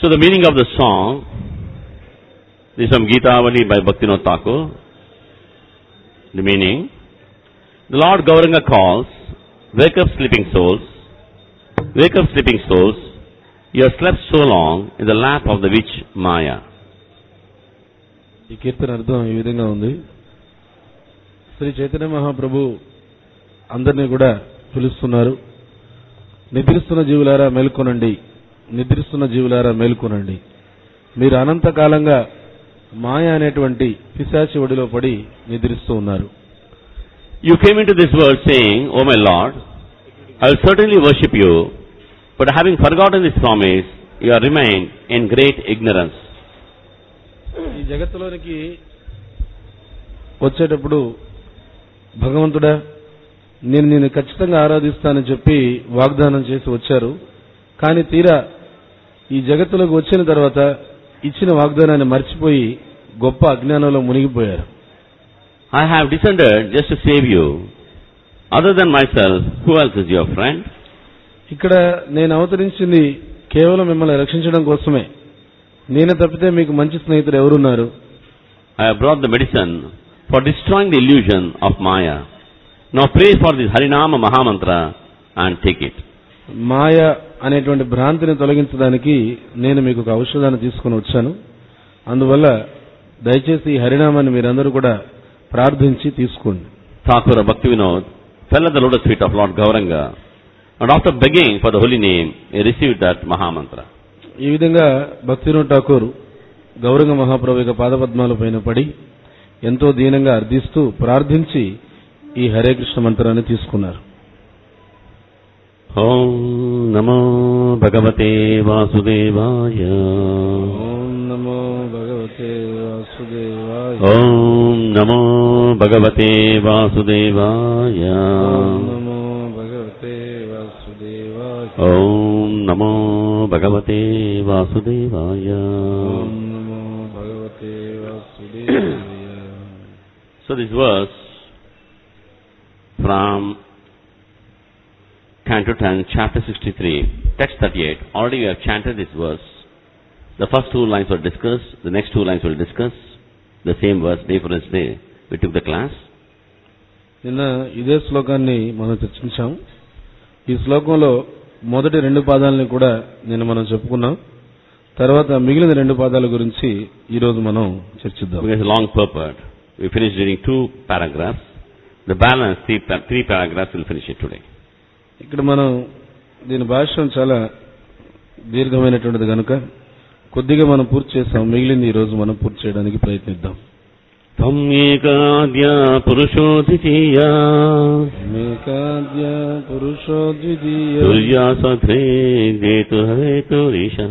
So the meaning of the song, this is from Gitavali by Bhaktivinoda Thakur. The meaning, the Lord Gauranga calls, wake up sleeping souls, wake up sleeping souls, you have slept so long in the lap of the witch Maya. ఈ కీర్తన అర్థం ఈ విధంగా ఉంది శ్రీ చైతన్య మహాప్రభు అందరినీ కూడా పిలుస్తున్నారు నిద్రిస్తున్న జీవులారా మేల్కొనండి నిద్రిస్తున్న జీవులారా మేల్కొనండి మీరు అనంతకాలంగా మాయ అనేటువంటి పిశాచి ఒడిలో పడి నిద్రిస్తూ ఉన్నారు You came into this world saying, O my Lord, I will certainly worship you, but having forgotten this promise, you have remained in great ignorance. ఈ జగత్తులోనికి వచ్చేటప్పుడు భగవంతుడా నేను నేను ఖచ్చితంగా ఆరాధిస్తానని చెప్పి వాగ్దానం చేసి వచ్చారు కానీ తీరా ఈ జగత్తులోకి వచ్చిన తర్వాత ఇచ్చిన వాగ్దానాన్ని మర్చిపోయి గొప్ప అజ్ఞానంలో మునిగిపోయారు I have descended just to save you. Other than myself, who else is your friend? ఇక్కడ నేను అవతరించింది కేవలం మిమ్మల్ని రక్షించడం కోసమే నేను తప్పితే మీకు మంచి స్నేహితుడు ఎవరున్నారు I have brought the medicine for destroying the illusion of Maya. Now pray for this Harinama Mahamantra and take it. మాయ అనేటువంటి భ్రాంతిని తొలగించడానికి నేను మీకు ఒక ఔషధాన్ని తీసుకుని వచ్చాను అందువల్ల దయచేసి ఈ హరినామాన్ని మీరందరూ కూడా ప్రార్థించి తీసుకోండి Thakur Bhaktivinoda fell at the lotus feet of Lord Gauranga and after begging for the holy name, he received that Mahamantra. ఈ విధంగా భక్తినోడ్ ఠాకూర్ గౌరంగ మహాప్రభు యొక్క పాదపద్మాల పైన పడి ఎంతో దీనంగా అర్థిస్తూ ప్రార్థించి ఈ హరే కృష్ణ మంత్రాన్ని తీసుకున్నారు ॐ नमो भगवते वासुदेवाय ఓం నమో భగవతే వాసుదేవాయ ॐ नमो भगवते वासुदेवाय ఓం నమో భగవతే వాసుదేవాయ ॐ नमो भगवते वासुदेवाय ఓం నమో భగవతే వాసుదేవాయ So this verse from Canto 10, chapter 63, text 38. Already we have chanted this verse. The first two lines were discussed. The next two lines will discuss the same verse day for day. We took the class. నిన్న ఇదే శ్లోకాన్ని మనం చర్చించాం ఈ శ్లోకంలో మొదటి రెండు పాదాలని కూడా నిన్న మనం చెప్పుకున్నాం తర్వాత మిగిలిన రెండు పాదాల గురించి ఈ రోజు మనం చర్చిద్దాం Because it's long purport. We finished reading two paragraphs. The balance, three, pa- three paragraphs, we'll finish it today. ఇక్కడ మనం దీని భాష్యం చాలా దీర్ఘమైనటువంటిది కనుక కొద్దిగా మనం పూర్తి చేసాం మిగిలింది ఈ రోజు మనం పూర్తి చేయడానికి ప్రయత్నిద్దాం त्वम् एकाद्य पुरुषो द्वितीया మేకాద్య పురుషో ద్వితీయ तुर्या सध्रे जेतु हेतुरीशः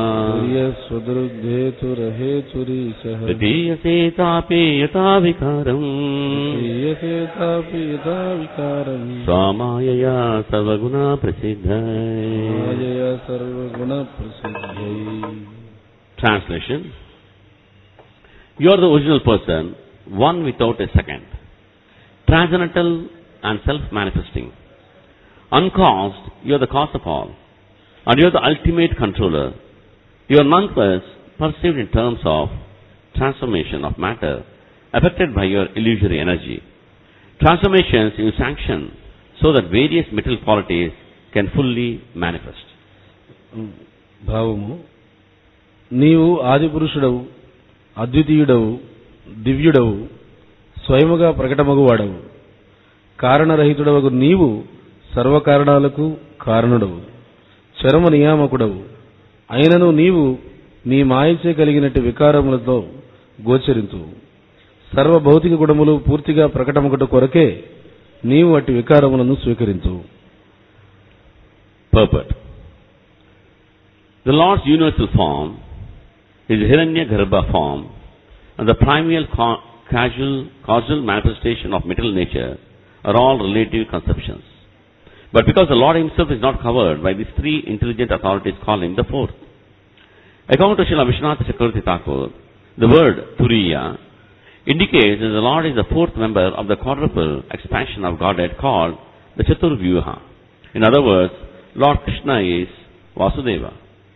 స్వదృద్ధేతురహేతురీశః तृतीयसे तापि यथा विकारम् క్రియసేతాపి యథా వికారం स्वामायया सर्वगुणा प्रसिद्ध మాయయ సర్వగుణ ప్రసిద్ధై Translation You are the original person, one without a second, transcendental and self-manifesting. Uncaused, you are the cause of all, and you are the ultimate controller. You are nonetheless perceived in terms of transformation of matter affected by your illusory energy. Transformations you sanction so that various material qualities can fully manifest. భావము నీవు ఆది పురుషుడవు అద్వితీయుడవు దివ్యుడవు స్వయముగా ప్రకటమగువాడవు కారణరహితుడవగు నీవు సర్వకారణాలకు కారణుడవు చరమ నియామకుడవు అయినను నీవు నీ మాయచే కలిగినట్టు వికారములతో గోచరింతు సర్వ భౌతిక గుణములు పూర్తిగా ప్రకటమకుట కొరకే నీవు అట్టి వికారములను స్వీకరించు Purport The Lord's universal form, His Hiranya Garbha form, and the primeval ca- causal, causal manifestation of material nature are all relative conceptions. But because the Lord Himself is not covered by these three intelligent authorities, call Him the fourth. According to Srila Vishwanath Chakravarti Thakur, the word Turiya indicates that the Lord is the fourth member of the quadruple expansion of Godhead called the Chaturvyuha. In other words, Lord Krishna is Vasudeva.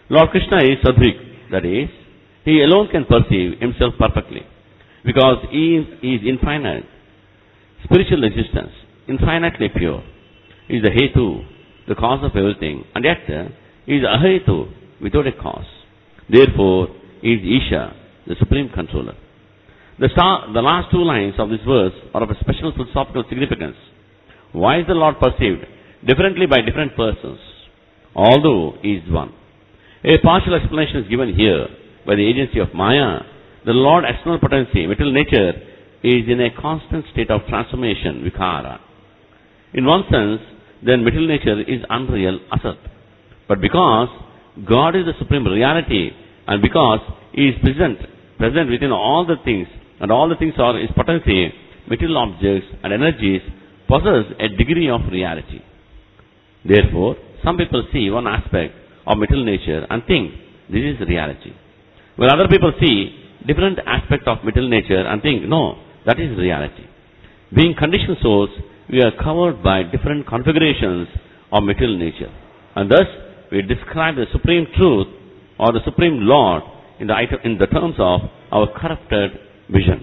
Lord Krishna is Sadhvik, that is, he alone can perceive himself perfectly because he is, he is infinite, spiritual existence, infinitely pure. He is the Hetu, the cause of everything, and yet uh, he is Ahetu, without a cause. Therefore, he is Isha, the supreme controller. The, star, the last two lines of this verse are of a special philosophical significance. Why is the Lord perceived differently by different persons, although He is one? A partial explanation is given here by the agency of Maya. The Lord external potency, material nature, is in a constant state of transformation, vikara. In one sense, then material nature is unreal, asat. But because God is the supreme reality, and because He is present, present within all the things, and all the things are His potency, material objects and energies possess a degree of reality. Therefore, some people see one aspect of material nature and think this is reality. While other people see different aspect of material nature and think, no, that is reality. Being conditioned souls, we are covered by different configurations of material nature. And thus, we describe the supreme truth or the supreme Lord in the, item, in the terms of our corrupted vision.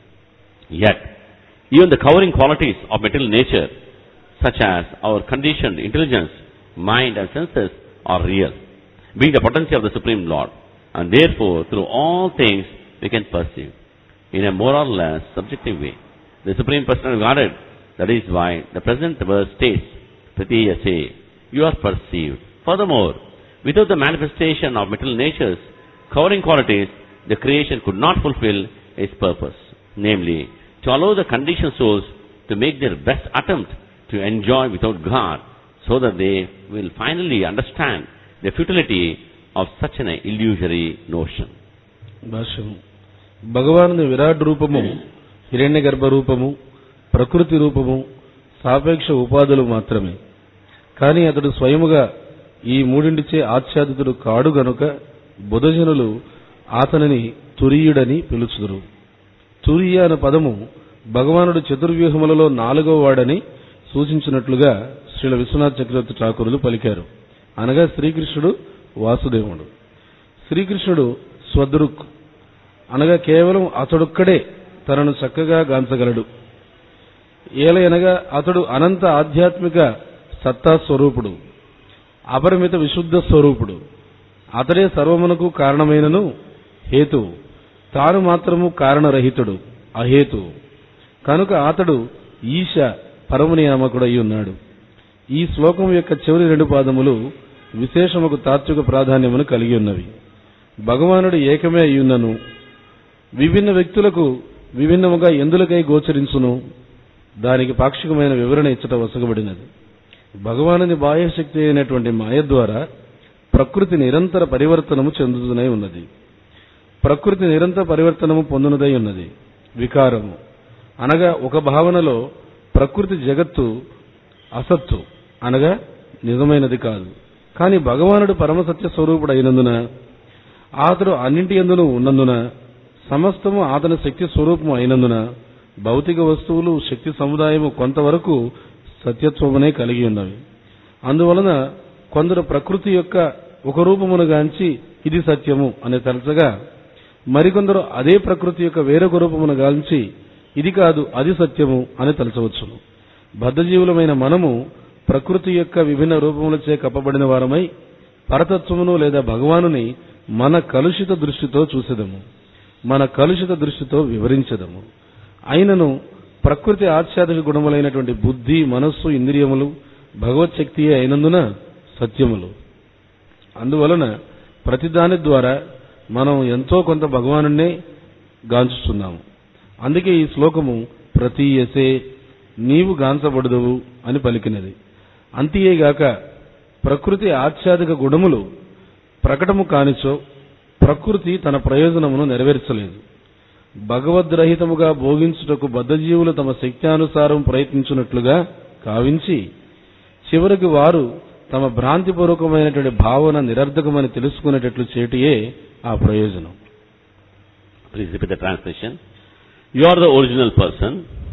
Yet, even the covering qualities of material nature, such as our conditioned intelligence, mind and senses, are real, being the potency of the Supreme Lord. And therefore, through all things, we can perceive, in a more or less subjective way, the Supreme Person of Godhead. That is why the present verse states, Pratiyase, you are perceived. Furthermore, without the manifestation of material nature's covering qualities, the creation could not fulfill its purpose, namely, to allow the conditioned souls to make their best attempt to enjoy without God, so that they will finally understand the futility of such an illusory notion. భాష్యం భగవానుని విరాట్ రూపము హిరణ్య గర్భ రూపము ప్రకృతి రూపము సాపేక్ష ఉపాధులు మాత్రమే కానీ అతడు స్వయముగా ఈ మూడింటిచే ఆచ్ఛాదితుడు కాడు గనుక బుధజనులు అతనిని తురీయుడని పిలుచుదురు తురియ అనే పదము భగవానుడు చతుర్వ్యూహములలో నాలుగో వాడని సూచించినట్లుగా శ్రీల విశ్వనాథ్ చక్రవర్తి ఠాకూరులు పలికారు అనగా శ్రీకృష్ణుడు వాసుదేవుడు శ్రీకృష్ణుడు స్వదృక్ అనగా కేవలం అతడొక్కడే తనను చక్కగా గాంచగలడు ఏలయనగా అతడు అనంత ఆధ్యాత్మిక సత్తా స్వరూపుడు అపరిమిత విశుద్ధ స్వరూపుడు అతడే సర్వమునకు కారణమైనను హేతువు తాను మాత్రము కారణరహితుడు అహేతువు కనుక అతడు ఈశ పరమనియామకుడై ఉన్నాడు ఈ శ్లోకం యొక్క చివరి రెండు పాదములు విశేషముకు తాత్విక ప్రాధాన్యమును కలిగి ఉన్నవి భగవానుడు ఏకమే అయ్యున్నను విభిన్న వ్యక్తులకు విభిన్నముగా ఎందులకై గోచరించును దానికి పాక్షికమైన వివరణ ఇచ్చట వసగబడినది భగవానుని బాహ్యశక్తి అయినటువంటి మాయ ద్వారా ప్రకృతి నిరంతర పరివర్తనము చెందుతూనే ఉన్నది ప్రకృతి నిరంతర పరివర్తనము పొందునదై ఉన్నది వికారము అనగా ఒక భావనలో ప్రకృతి జగత్తు అసత్తు అనగా నిజమైనది కాదు కానీ భగవానుడు పరమసత్య స్వరూపుడు అయినందున అతడు అన్నింటి ఎందును ఉన్నందున సమస్తము అతని శక్తి స్వరూపము అయినందున భౌతిక వస్తువులు శక్తి సముదాయము కొంతవరకు సత్యత్వమునే కలిగి ఉన్నవి అందువలన కొందరు ప్రకృతి యొక్క ఒక రూపమును గాంచి ఇది సత్యము అని తలచగా మరికొందరు అదే ప్రకృతి యొక్క వేరొక రూపమును గాంచి ఇది కాదు అది సత్యము అని తలచవచ్చును బద్ధజీవులమైన మనము ప్రకృతి యొక్క విభిన్న రూపములచే కప్పబడిన వారమై పరతత్వమును లేదా భగవానుని మన కలుషిత దృష్టితో చూసేదము మన కలుషిత దృష్టితో వివరించదము అయినను ప్రకృతి ఆచ్ఛాదక గుణములైనటువంటి బుద్ధి మనస్సు ఇంద్రియములు భగవత్ శక్తియే అయినందున సత్యములు అందువలన ప్రతిదాని ద్వారా మనం ఎంతో కొంత భగవానునే గాంచుతున్నాము అందుకే ఈ శ్లోకము ప్రతీయసే నీవు గాంచబడదువు అని పలికినది అంతియేగాక ప్రకృతి ఆచ్ఛాదిక గుణములు ప్రకటము కానిచో ప్రకృతి తన ప్రయోజనమును నెరవేర్చలేదు భగవద్రహితముగా భోగించుటకు బద్ధజీవులు తమ శక్త్యానుసారం ప్రయత్నించున్నట్లుగా కావించి చివరికి వారు తమ భ్రాంతిపూర్వకమైనటువంటి భావన నిరర్ధకమని తెలుసుకునేటట్లు చేటియే ఆ ప్రయోజనం Please repeat the translation. You are the original person,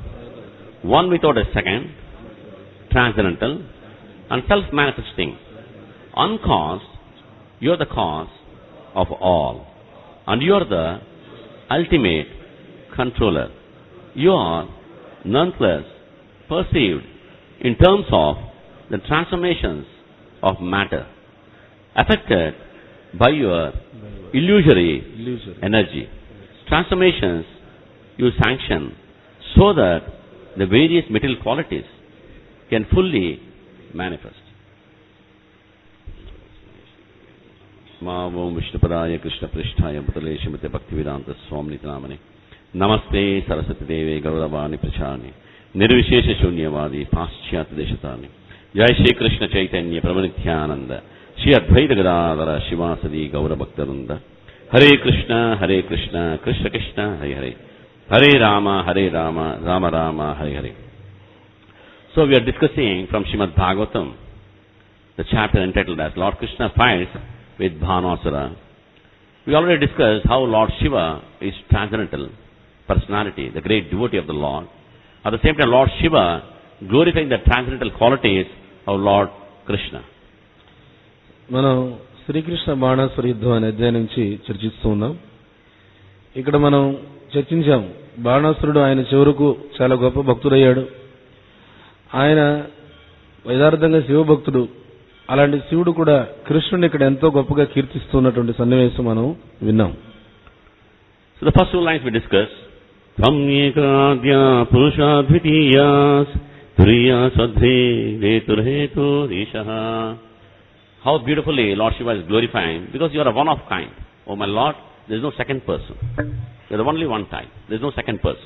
one without a second, transcendental, and self-manifesting, uncaused. You're the cause of all. And you're the ultimate controller. You are nonetheless perceived in terms of the transformations of matter affected by your illusory Illusory. energy. Transformations you sanction so that the various material qualities can fully manifest. మా ఓం విష్ణుపదాయ కృష్ణ పృష్ఠాయ బుతలే శ్రీమతి భక్తి వేదాంత స్వామి నామని నమస్తే సరస్వతి దేవే గౌరవాణి ప్రచాని నిర్విశేష శూన్యవాది పాశ్చాత్య దేశతాని జయ శ్రీకృష్ణ చైతన్య ప్రమనిత్యానంద శ్రీ అద్వైత Gadadhara శివాసది గౌరభక్తవృంద Hare Krishna Hare Krishna Krishna Krishna Hare Hare Hare Rama Hare Rama Rama Rama Hare Hare So we are discussing from Srimad Bhagavatam, the chapter entitled as Lord Krishna fights with Bhanasura. We already discussed how Lord Shiva is transcendental personality, the great devotee of the Lord. At the same time, Lord Shiva glorifying the transcendental qualities of Lord Krishna. మనం శ్రీకృష్ణ బాణాసుర యుద్ధం అనే అధ్యాయం నుంచి చర్చిస్తూ ఉన్నాం ఇక్కడ మనం చర్చించాం బాణాసురుడు ఆయన చివరకు చాలా గొప్ప భక్తుడయ్యాడు ఆయన యథార్థంగా శివభక్తుడు అలాంటి శివుడు కూడా కృష్ణుని ఇక్కడ ఎంతో గొప్పగా కీర్తిస్తున్నటువంటి సన్నివేశం మనం విన్నాం So the first two lines we discussed, Tam ekadya purusha dvitiyas turiya sadhve veturhetu rishaha. How beautifully Lord Shiva is glorifying because you are a one of kind. Oh my Lord, there is no second person. You are the only one type. There is no second person.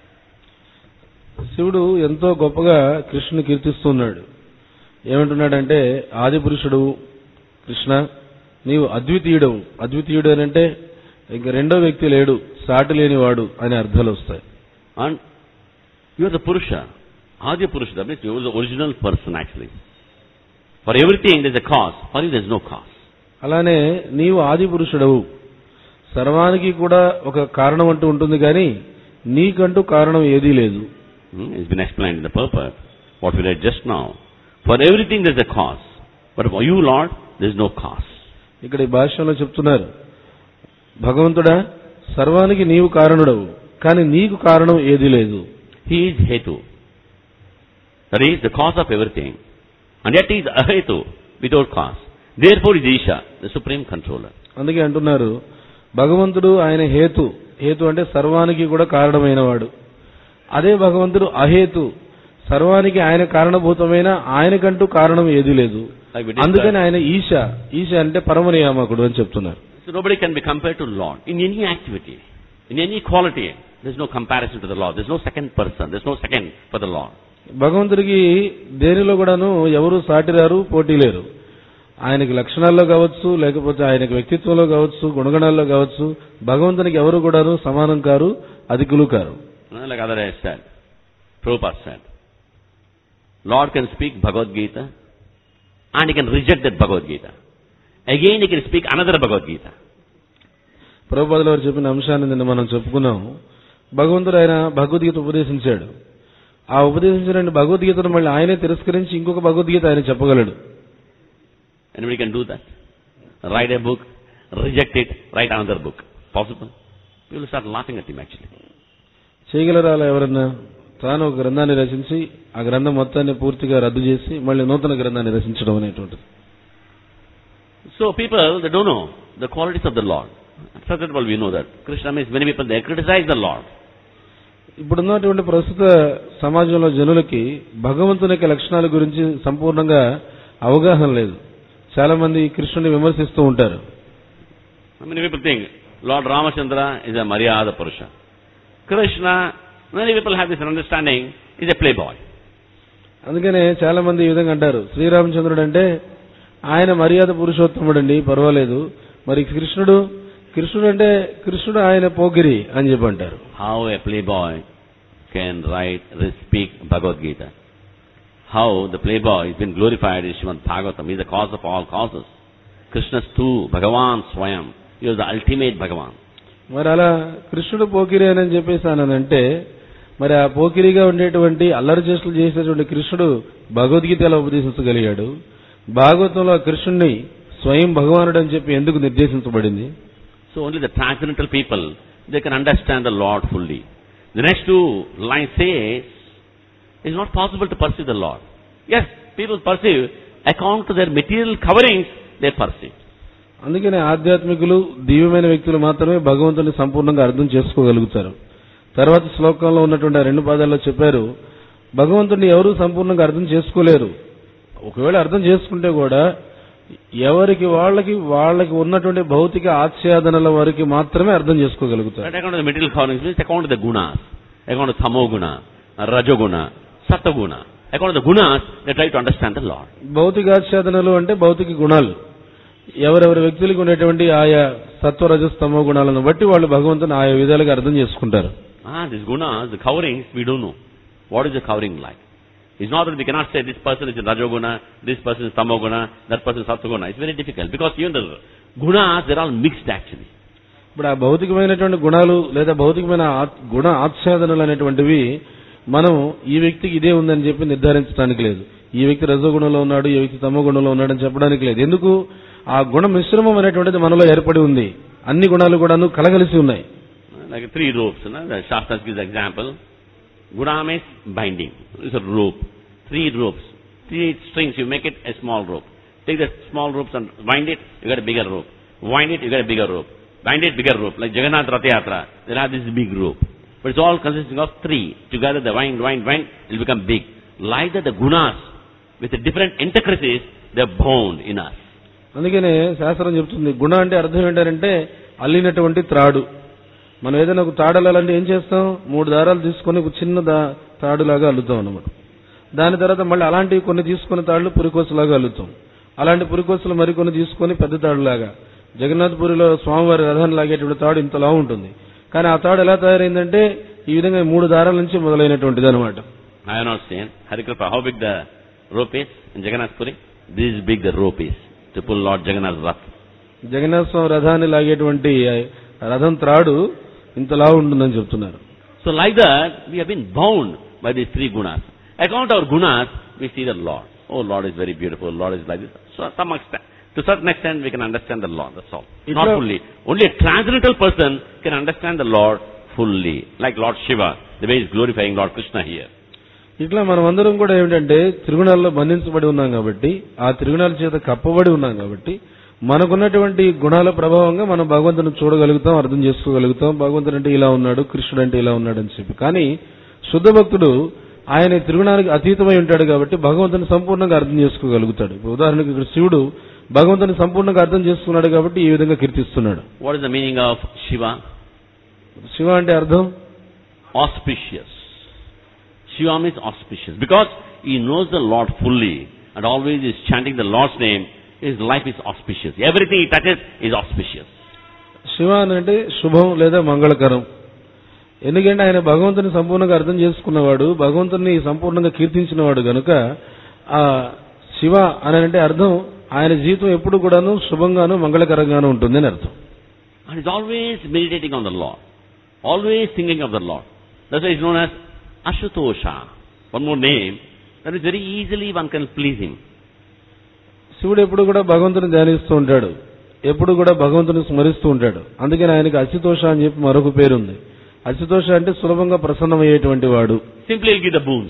శివుడు ఎంతో గొప్పగా కృష్ణుని కీర్తిస్తున్నాడు ఏమంటున్నాడంటే ఆది పురుషుడు కృష్ణ నీవు అద్వితీయుడవు అద్వితీయుడు అని అంటే ఇంక రెండో వ్యక్తి లేడు సాటి లేనివాడు అనే అర్థాలు వస్తాయి And you are the Purusha. Adi Purusha, that means you are the original person actually. For everything there is a cause. For you there is no cause. అలానే నీవు ఆది పురుషుడవు సర్వానికి కూడా ఒక కారణం అంటూ ఉంటుంది కానీ నీకంటూ కారణం ఏదీ లేదు Hmm, It's been explained in the purport, what we read just now. For everything there is a cause. But for you, Lord, there is no cause. ఇక్కడ ఈ భాష్యంలో చెప్తున్నారు భగవంతుడా సర్వానికి నీవు కారణుడవు కానీ నీకు కారణం ఏదీ లేదు He is Hetu. That is the cause of everything. And yet he is Ahetu, without cause. Therefore he is Isha, the supreme controller. అందుకే అంటున్నారు భగవంతుడు ఆయన హేతు హేతు అంటే సర్వానికి కూడా కారణమైనవాడు అదే భగవంతుడు అహేతు సర్వానికి ఆయన కారణభూతమైన ఆయనకంటూ కారణం ఏదీ లేదు Like we discussed. అందుకని ఆయన ఈశ ఈశ అంటే పరమనియామకుడు అని చెప్తున్నారు So nobody can be compared to Lord in any activity, in any quality. There is no comparison to the Lord. There is no second person. There is no second for the Lord. భగవంతుడికి దేనిలో కూడాను ఎవరు సాటిరారు పోటీ లేరు ఆయనకి లక్షణాల్లో కావచ్చు లేకపోతే ఆయనకి వ్యక్తిత్వంలో కావచ్చు గుణగణాల్లో కావచ్చు భగవంతునికి ఎవరు కూడాను సమానం కారు అధికులు కారు Uh, Like other has said, Prabhupada said, Lord can speak Bhagavad Gita and he can reject that Bhagavad Gita. Again he can speak another Bhagavad Gita. ప్రభుపాదుల వారు చెప్పిన అంశాన్ని నిన్న మనం చెప్పుకున్నాం భగవంతుడు ఆయన భగవద్గీత ఉపదేశించాడు ఆ ఉపదేశించిన భగవద్గీతను మళ్ళీ ఆయనే తిరస్కరించి ఇంకొక భగవద్గీత ఆయన చెప్పగలడు Anybody can do that. Write a book, reject it, write another book. Possible? People will start laughing at him actually. చేయగలరా అలా ఎవరన్నా తాను ఒక గ్రంథాన్ని రచించి ఆ గ్రంథం మొత్తాన్ని పూర్తిగా రద్దు చేసి మళ్ళీ నూతన గ్రంథాన్ని రచించడం అనేటువంటిది So people, they don't know the qualities of the Lord. First of all, we know that. Krishna means many people, they criticize the Lord. ఇప్పుడున్నటువంటి ప్రస్తుత సమాజంలో జనులకి భగవంతుని యొక్క లక్షణాల గురించి సంపూర్ణంగా అవగాహన లేదు చాలా మంది కృష్ణుని విమర్శిస్తూ ఉంటారు Many people think Lord Ramachandra is a Maryada Purusha. Krishna, many people have this understanding, is a playboy. అందుకనే చాలా మంది ఈ విధంగా అంటారు శ్రీరామచంద్రుడు అంటే ఆయన మర్యాద పురుషోత్తముడండి పర్వాలేదు మరి కృష్ణుడు కృష్ణుడు అంటే కృష్ణుడు ఆయన పోగిరి అని చెప్పి అంటారు How a playboy can write, speak Bhagavad Gita. How the playboy has been glorified in Srimad Bhagavatam. He is the cause of all causes. Krishna's too, Bhagavan Swayam. He was the ultimate Bhagavan. మరి అలా కృష్ణుడు పోకిరి అని చెప్పేసి అంటే మరి ఆ పోకిరిగా ఉండేటువంటి అల్లరి చేష్టలు చేసేటువంటి కృష్ణుడు భగవద్గీత ఎలా ఉపదేశించగలిగాడు భాగవతంలో ఆ కృష్ణుణ్ణి స్వయం భగవానుడు అని చెప్పి ఎందుకు నిర్దేశించబడింది So only the transcendental people, they can understand the Lord fully. The next two lines says, it's not possible to perceive the Lord. Yes, people perceive, according to their material coverings, they perceive. అందుకనే ఆధ్యాత్మికులు దివ్యమైన వ్యక్తులు మాత్రమే భగవంతుని సంపూర్ణంగా అర్థం చేసుకోగలుగుతారు తర్వాత శ్లోకంలో ఉన్నటువంటి ఆ రెండు పాదాల్లో చెప్పారు భగవంతుడిని ఎవరూ సంపూర్ణంగా అర్థం చేసుకోలేరు ఒకవేళ అర్థం చేసుకుంటే కూడా ఎవరికి వాళ్ళకి వాళ్ళకి ఉన్నటువంటి భౌతిక ఆచ్ఛాదనల వారికి మాత్రమే అర్థం చేసుకోగలుగుతారు But according to the material coverings means according to the gunas, according to tamoguna, rajoguna, satoguna. According to the gunas, they try to understand the Lord. భౌతిక ఆచ్ఛాదనలు అంటే భౌతిక గుణాలు ఎవరెవరి వ్యక్తులకు ఉన్నటువంటి ఆయా సత్వరజస్తమో గుణాలను బట్టి వాళ్ళు భగవంతుని ఆయా విధాలుగా అర్థం చేసుకుంటారు Ah, these gunas, the coverings, we don't know. What is the covering like? It's not that we cannot say this person is in Rajoguna, this person is Tamoguna, that person is Sattva It's very difficult because even the gunas, they're all mixed actually. ఇప్పుడు ఆ భౌతికమైనటువంటి గుణాలు లేదా భౌతికమైన ఆత్- గుణ ఆచ్ఛాదనలు అనేటువంటివి మనం ఈ వ్యక్తికి ఇదే ఉందని చెప్పి నిర్ధారించడానికి లేదు ఈ వ్యక్తి రజోగుణంలో ఉన్నాడు ఈ వ్యక్తి తమో గుణంలో ఉన్నాడని చెప్పడానికి లేదు ఎందుకు ఆ గుణ మిశ్రమం అనేటువంటిది మనలో ఏర్పడి ఉంది అన్ని గుణాలు కూడాను కలగలిసి ఉన్నాయి Like three ropes, you know, the Shastras gives example. Guna means binding. It's a rope. Three ropes. Three strings, you make it a small rope. Take the small ropes and wind it, you get a bigger rope. Wind it, you get a bigger rope. Wind it, bigger rope. Like Jagannath Ratha Yatra, they have this big rope. But it's all consisting of three. Together they wind, wind, wind, it will become big. Like that the gunas, with the different intricacies, they're bound in us. అందుకనే శాస్త్రం చెప్తుంది గుణ అంటే అర్థం ఏంటంటే అల్లినటువంటి త్రాడు మనం ఏదైనా ఒక తాడు అల్లాలంటే ఏం చేస్తాం మూడు దారాలు తీసుకొని ఒక చిన్న దా తాడులాగా అల్లుతాం అన్నమాట దాని తర్వాత మళ్ళీ అలాంటివి కొన్ని తీసుకుని తాళ్ళు పురికోసలాగా అల్లుతాం అలాంటి పురికోసలు మరికొన్ని తీసుకొని పెద్ద తాడులాగా జగన్నాథపురిలో స్వామివారి రథాన్ని లాగేటువంటి తాడు ఇంతలా ఉంటుంది కానీ ఆ తాడు ఎలా తయారైందంటే ఈ విధంగా ఈ మూడు దారాల నుంచి మొదలైనటువంటిది అనమాట I have not seen. Harikripa, how big the rope is in Jagannath Puri? This is big the rope is to pull Lord Jagannath's Rath. Jagannath స్వామి రథాన్ని లాగేటువంటి ఆ రథం త్రాడు ఇంతలా ఉంటుందని చెప్తున్నారు So like that, we have been bound by these three gunas. According to our gunas, we see the Lord. Oh, Lord is very beautiful. Lord is like this. So some extent, to certain extent, we can understand the Lord. That's all. It's Not a- fully. Only a transcendental person can understand the Lord fully. Like Lord Shiva, the way he's glorifying Lord Krishna here. ఇట్లా మనం అందరం కూడా ఏమిటంటే త్రిగుణాల్లో బంధించబడి ఉన్నాం కాబట్టి ఆ త్రిగుణాల చేత కప్పబడి ఉన్నాం కాబట్టి మనకున్నటువంటి గుణాల ప్రభావంగా మనం భగవంతుని చూడగలుగుతాం అర్థం చేసుకోగలుగుతాం భగవంతుడు అంటే ఇలా ఉన్నాడు కృష్ణుడు అంటే ఇలా ఉన్నాడు అని చెప్పి కానీ శుద్ధ భక్తుడు ఆయన ఈ త్రిగుణానికి అతీతమై ఉంటాడు కాబట్టి భగవంతుని సంపూర్ణంగా అర్థం చేసుకోగలుగుతాడు ఇప్పుడు ఉదాహరణకు ఇక్కడ శివుడు భగవంతుని సంపూర్ణంగా అర్థం చేసుకున్నాడు కాబట్టి ఈ విధంగా కీర్తిస్తున్నాడు What is the meaning of Shiva? Shiva అంటే అర్థం auspicious. Shiva means auspicious. Because he knows the Lord fully and always is chanting the Lord's name, his life is auspicious. Everything he touches is auspicious. Shiva అని అంటే శుభం లేదా మంగళకరం ఎందుకంటే ఆయన భగవంతుని సంపూర్ణంగా అర్థం చేసుకున్నవాడు భగవంతుని సంపూర్ణంగా కీర్తించినవాడు గనుక ఆ శివ అని అంటే అర్థం ఆయన జీవితం ఎప్పుడు కూడాను శుభంగాను మంగళకరంగాను ఉంటుందని అర్థం And he's always meditating on the Lord. Always thinking of the Lord. That's why he's known as Ashutosha. One more name. That is very easily one can please him. శివుడు ఎప్పుడు కూడా భగవంతుని ధ్యానిస్తూ ఉంటాడు ఎప్పుడు కూడా భగవంతుని స్మరిస్తూ ఉంటాడు అందుకని ఆయనకి అసితోష అని చెప్పి మరొక పేరు ఉంది అసితోష అంటే సులభంగా ప్రసన్నమయ్యేటువంటి వాడు Simply he'll give the boons.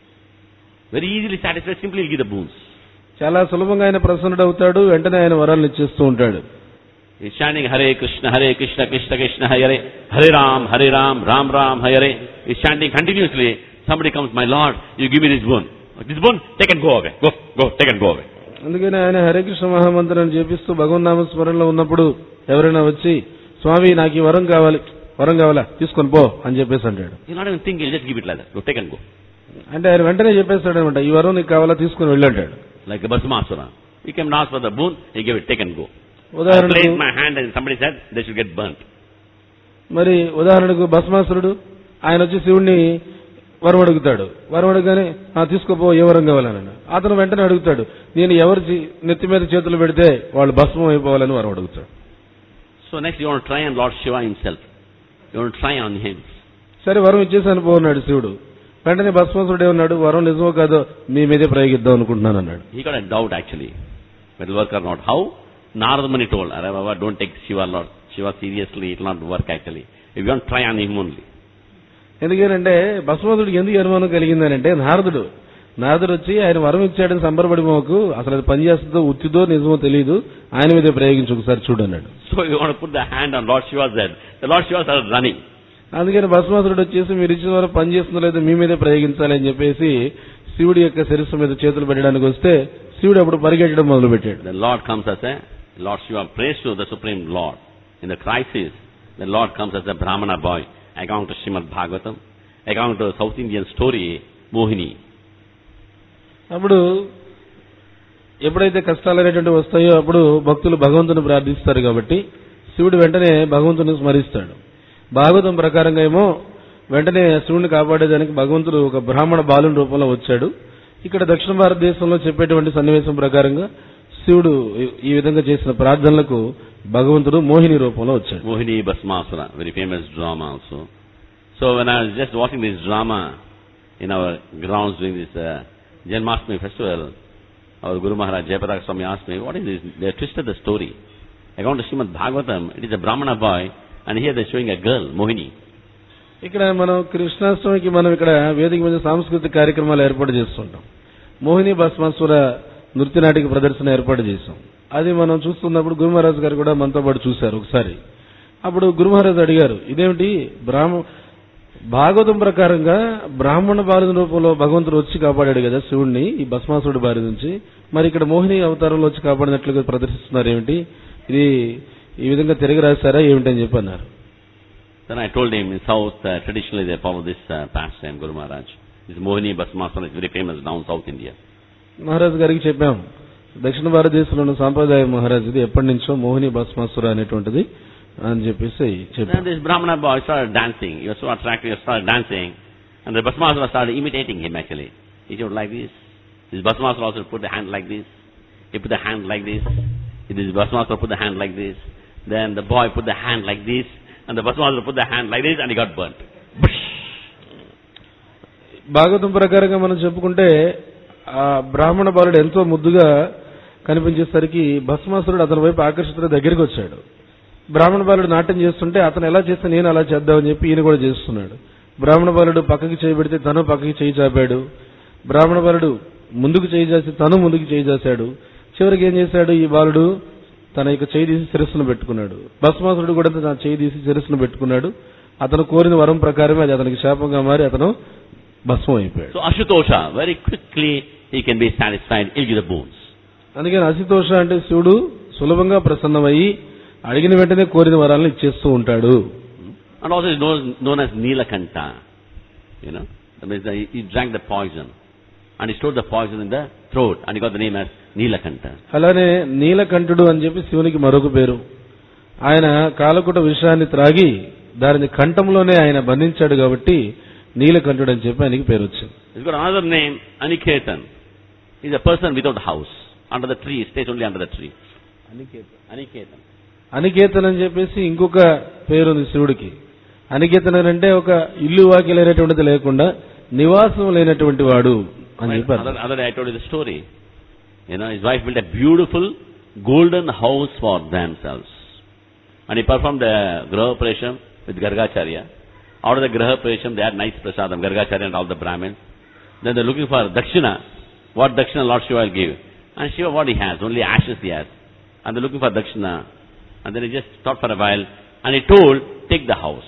Very easily satisfied, simply he'll give the boons. చాలా సులభంగా ఆయన ప్రసన్నుడవుతాడు వెంటనే ఆయన వరాలను ఇచ్చేస్తూ ఉంటాడు He's chanting Hare Krishna, Hare Krishna, Krishna Krishna, Hare Hare Ram, Hare Ram, Ram Ram, Hare. He's chanting continuously. Somebody comes, my Lord, you give me this boon. This boon, take and go away. Go, go, take and go away. అందుకని ఆయన హరేకృష్ణ మహామంత్రాన్ని చేపిస్తూ భగవన్నామ స్మరణలో ఉన్నప్పుడు ఎవరైనా వచ్చి స్వామి నాకు ఈ వరం కావాలి వరం కావాలా తీసుకొని పో అని చెప్పేసి అంటాడు He'll not even think, he'll just give it like that. Go, take and go. అంటే ఆయన వెంటనే చెప్పేస్తాడు అనమాట ఈ వరం నీకు కావాలా తీసుకొని వెళ్ళంటాడు Like a Bhasmasura. He came and asked for the boon, he gave it, take and go. I ఉదాహరణకు placed my hand and somebody said they should get burnt. మరి ఉదాహరణకు భస్మాసురుడు ఆయన వచ్చి శివుణ్ణి వరం అడుగుతాడు వరం అడగగానే "ఆ, తీసుకోపో ఏ వరం కావాలని అతను వెంటనే అడుగుతాడు నేను ఎవరి చే- నెత్తి మీద చేతులు పెడితే వాళ్ళు భస్మం అయిపోవాలని వరం అడుగుతాడు So next you want to try on Lord Shiva himself. You want to try on him. సరే వరం ఇచ్చేసాను పోన్నాడు శివుడు వెంటనే భస్మాసురుడు ఏమన్నాడు వరం నిజమో కాదో మీ మీదే ప్రయోగిద్దాం అనుకుంటున్నాను అన్నాడు He got a doubt actually. Whether it will work or not. How? Narada Muni told, "Arey Baba, don't take Shiva Lord, Shiva seriously, it will not work actually. If you want, try on him only. ఎందుకంటే భస్మాసుడికి ఎందుకు అనుమానం కలిగిందనంటే నారదుడు నారదుడు వచ్చి ఆయన వరం ఇచ్చాడని సంబరపడిపోకు అసలు అది పనిచేస్తుందో ఉత్తిదో నిజమో తెలియదు ఆయన మీదే ప్రయోగించి ఒకసారి చూడన్నాడు So you want to put the hand on Lord Shiva's head. The Lord Shiva started running. అందుకని భస్మాసురుడు వచ్చేసి మీరు ఇచ్చిన వరం పని చేస్తుందో లేదో మీ మీదే ప్రయోగించాలి అని చెప్పేసి శివుడి యొక్క శిరస్సు మీద చేతులు పెట్టడానికి వస్తే శివుడు అప్పుడు పరిగెట్టడం మొదలు పెట్టాడు The Lord comes as a, Lord Shiva prays to the Supreme Lord. In the crisis, the Lord comes as a Brahmana boy, according to Srimad Bhagavatam, according to South Indian story, Mohini. అప్పుడు ఎప్పుడైతే కష్టాలు అనేటువంటివి వస్తాయో అప్పుడు భక్తులు భగవంతుని ప్రార్థిస్తారు కాబట్టి శివుడు వెంటనే భగవంతుని స్మరిస్తాడు భాగవతం ప్రకారంగా ఏమో వెంటనే శివుడిని కాపాడేదానికి భగవంతుడు ఒక బ్రాహ్మణ బాలుని రూపంలో వచ్చాడు ఇక్కడ దక్షిణ భారతదేశంలో చెప్పేటువంటి సన్నివేశం ప్రకారంగా శివుడు ఈ- ఈ విధంగా చేసిన ప్రార్థనలకు భగవంతుడు మోహిని రూపంలో వచ్చాడు Mohini Basmasura, very famous drama also. So when I was just watching this drama in our grounds during this uh, Janmashtami festival, our Guru Maharaj Jayapataka Swami asked me, what is this? They have twisted the story. According to Srimad Bhagavatam, it is a Brahmana boy, and here they're showing a girl, Mohini. ఇక్కడ మనం కృష్ణాష్టమికి మనం ఇక్కడ వేదిక మీద సాంస్కృతిక కార్యక్రమాలు ఏర్పాటు చేస్తుంటాం మోహిని భస్మాసుర నృత్య నాటిక ప్రదర్శన ఏర్పాటు చేశాం అది మనం చూస్తున్నప్పుడు గురుమహారాజు గారు కూడా మనతో పాటు చూశారు ఒకసారి అప్పుడు గురుమహారాజు అడిగారు ఇదేమిటి బ్రాహ్మ భాగవతం ప్రకారంగా బ్రాహ్మణ బాలుని రూపంలో భగవంతుడు వచ్చి కాపాడాడు కదా శివుణ్ణి ఈ భస్మాసుడి బారి నుంచి మరి ఇక్కడ మోహిని అవతారంలో వచ్చి కాపాడినట్లుగా ప్రదర్శిస్తున్నారు ఏమిటి ఇది ఈ విధంగా తిరిగి రాశారా ఏమిటి అని చెప్పి అన్నారు Then I told him in South, uh, traditionally they follow this uh, pastime, Guru Maharaj. This Mohini Basmasana is very famous down South India. మహారాజు గారికి చెప్పాం దక్షిణ భారతదేశంలో ఉన్న సాంప్రదాయ మహారాజు ఇది ఎప్పటి నుంచో మోహిని భస్మాసుర అనేటువంటిది అని చెప్పేసి Then చెప్పాం this Brahmana boy started dancing. He was so attractive, he started dancing. And the Basmasura started imitating him actually. He would like this. This Basmasura also put the hand like this. He put the hand like this. This Basmasura put the hand like this. Then the boy put the hand like this. And the Basmasura put the hand like this and he got burnt. Bhagavatam ప్రకారంగా మనం చెప్పుకుంటే ఆ బ్రాహ్మణ బాలుడు ఎంతో ముద్దుగా కనిపించేసరికి భస్మాసురుడు అతని వైపు ఆకర్షితుల దగ్గరికి వచ్చాడు బ్రాహ్మణ బాలుడు నాట్యం చేస్తుంటే అతను ఎలా చేస్తే నేను అలా చేద్దామని చెప్పి ఈయన కూడా చేస్తున్నాడు బ్రాహ్మణ బాలుడు పక్కకి చేయి పెడితే తను పక్కకి చేయి చాపాడు బ్రాహ్మణ బాలుడు ముందుకు చేయి చేసి తను ముందుకు చేయి చేశాడు చివరికి ఏం చేశాడు ఈ బాలుడు తన యొక్క చేయి తీసి శిరస్సును పెట్టుకున్నాడు భస్మాసురుడు కూడా తన చేయి తీసి శిరస్సును పెట్టుకున్నాడు అతను కోరిన వరం ప్రకారమే అది అతనికి శాపంగా మారి అతను భస్మం అయిపోయాడు So Ashutosha, very quickly he can be satisfied, he'll give the boons. అందుకని అసితోష అంటే శివుడు సులభంగా ప్రసన్నమయ్యి అడిగిన వెంటనే కోరిన వరాలను ఇచ్చేస్తూ ఉంటాడు And also is known, known as Nilakanta. You know, that means that he, he drank the poison. And he stored the poison in the throat. And he got the name as Nilakanta. అలానే నీలకంఠుడు అని చెప్పి శివునికి మరొక పేరు ఆయన కాలకుట విషయాన్ని త్రాగి దానిని కంఠంలోనే ఆయన బంధించాడు కాబట్టి నీలకంఠుడు అని చెప్పి ఆయనకి పేరు వచ్చింది He's got another name, Aniketan. He's a person without house. Under the tree, stays only under the tree. Aniketan. అనికేతన్ అని చెప్పేసి ఇంకొక పేరు ఉంది శివుడికి అనికేతన్ అని అంటే ఒక ఇల్లు వాకి లేనటువంటిది లేకుండా నివాసం లేనటువంటి వాడు అని Right? చెప్పారు Other, other day I told you the story. You know, his wife built a beautiful golden house for themselves. And he performed the Graha Presham with Gargacharya. Out of the Graha Presham, they had nice prasadam, Gargacharya and all the Brahmins. Then they're looking for Dakshina. What Dakshina Lord Shiva will give? And Shiva, what he has? Only ashes he has. And they're looking for Dakshina. And then he just stopped for a while. And he told, take the house.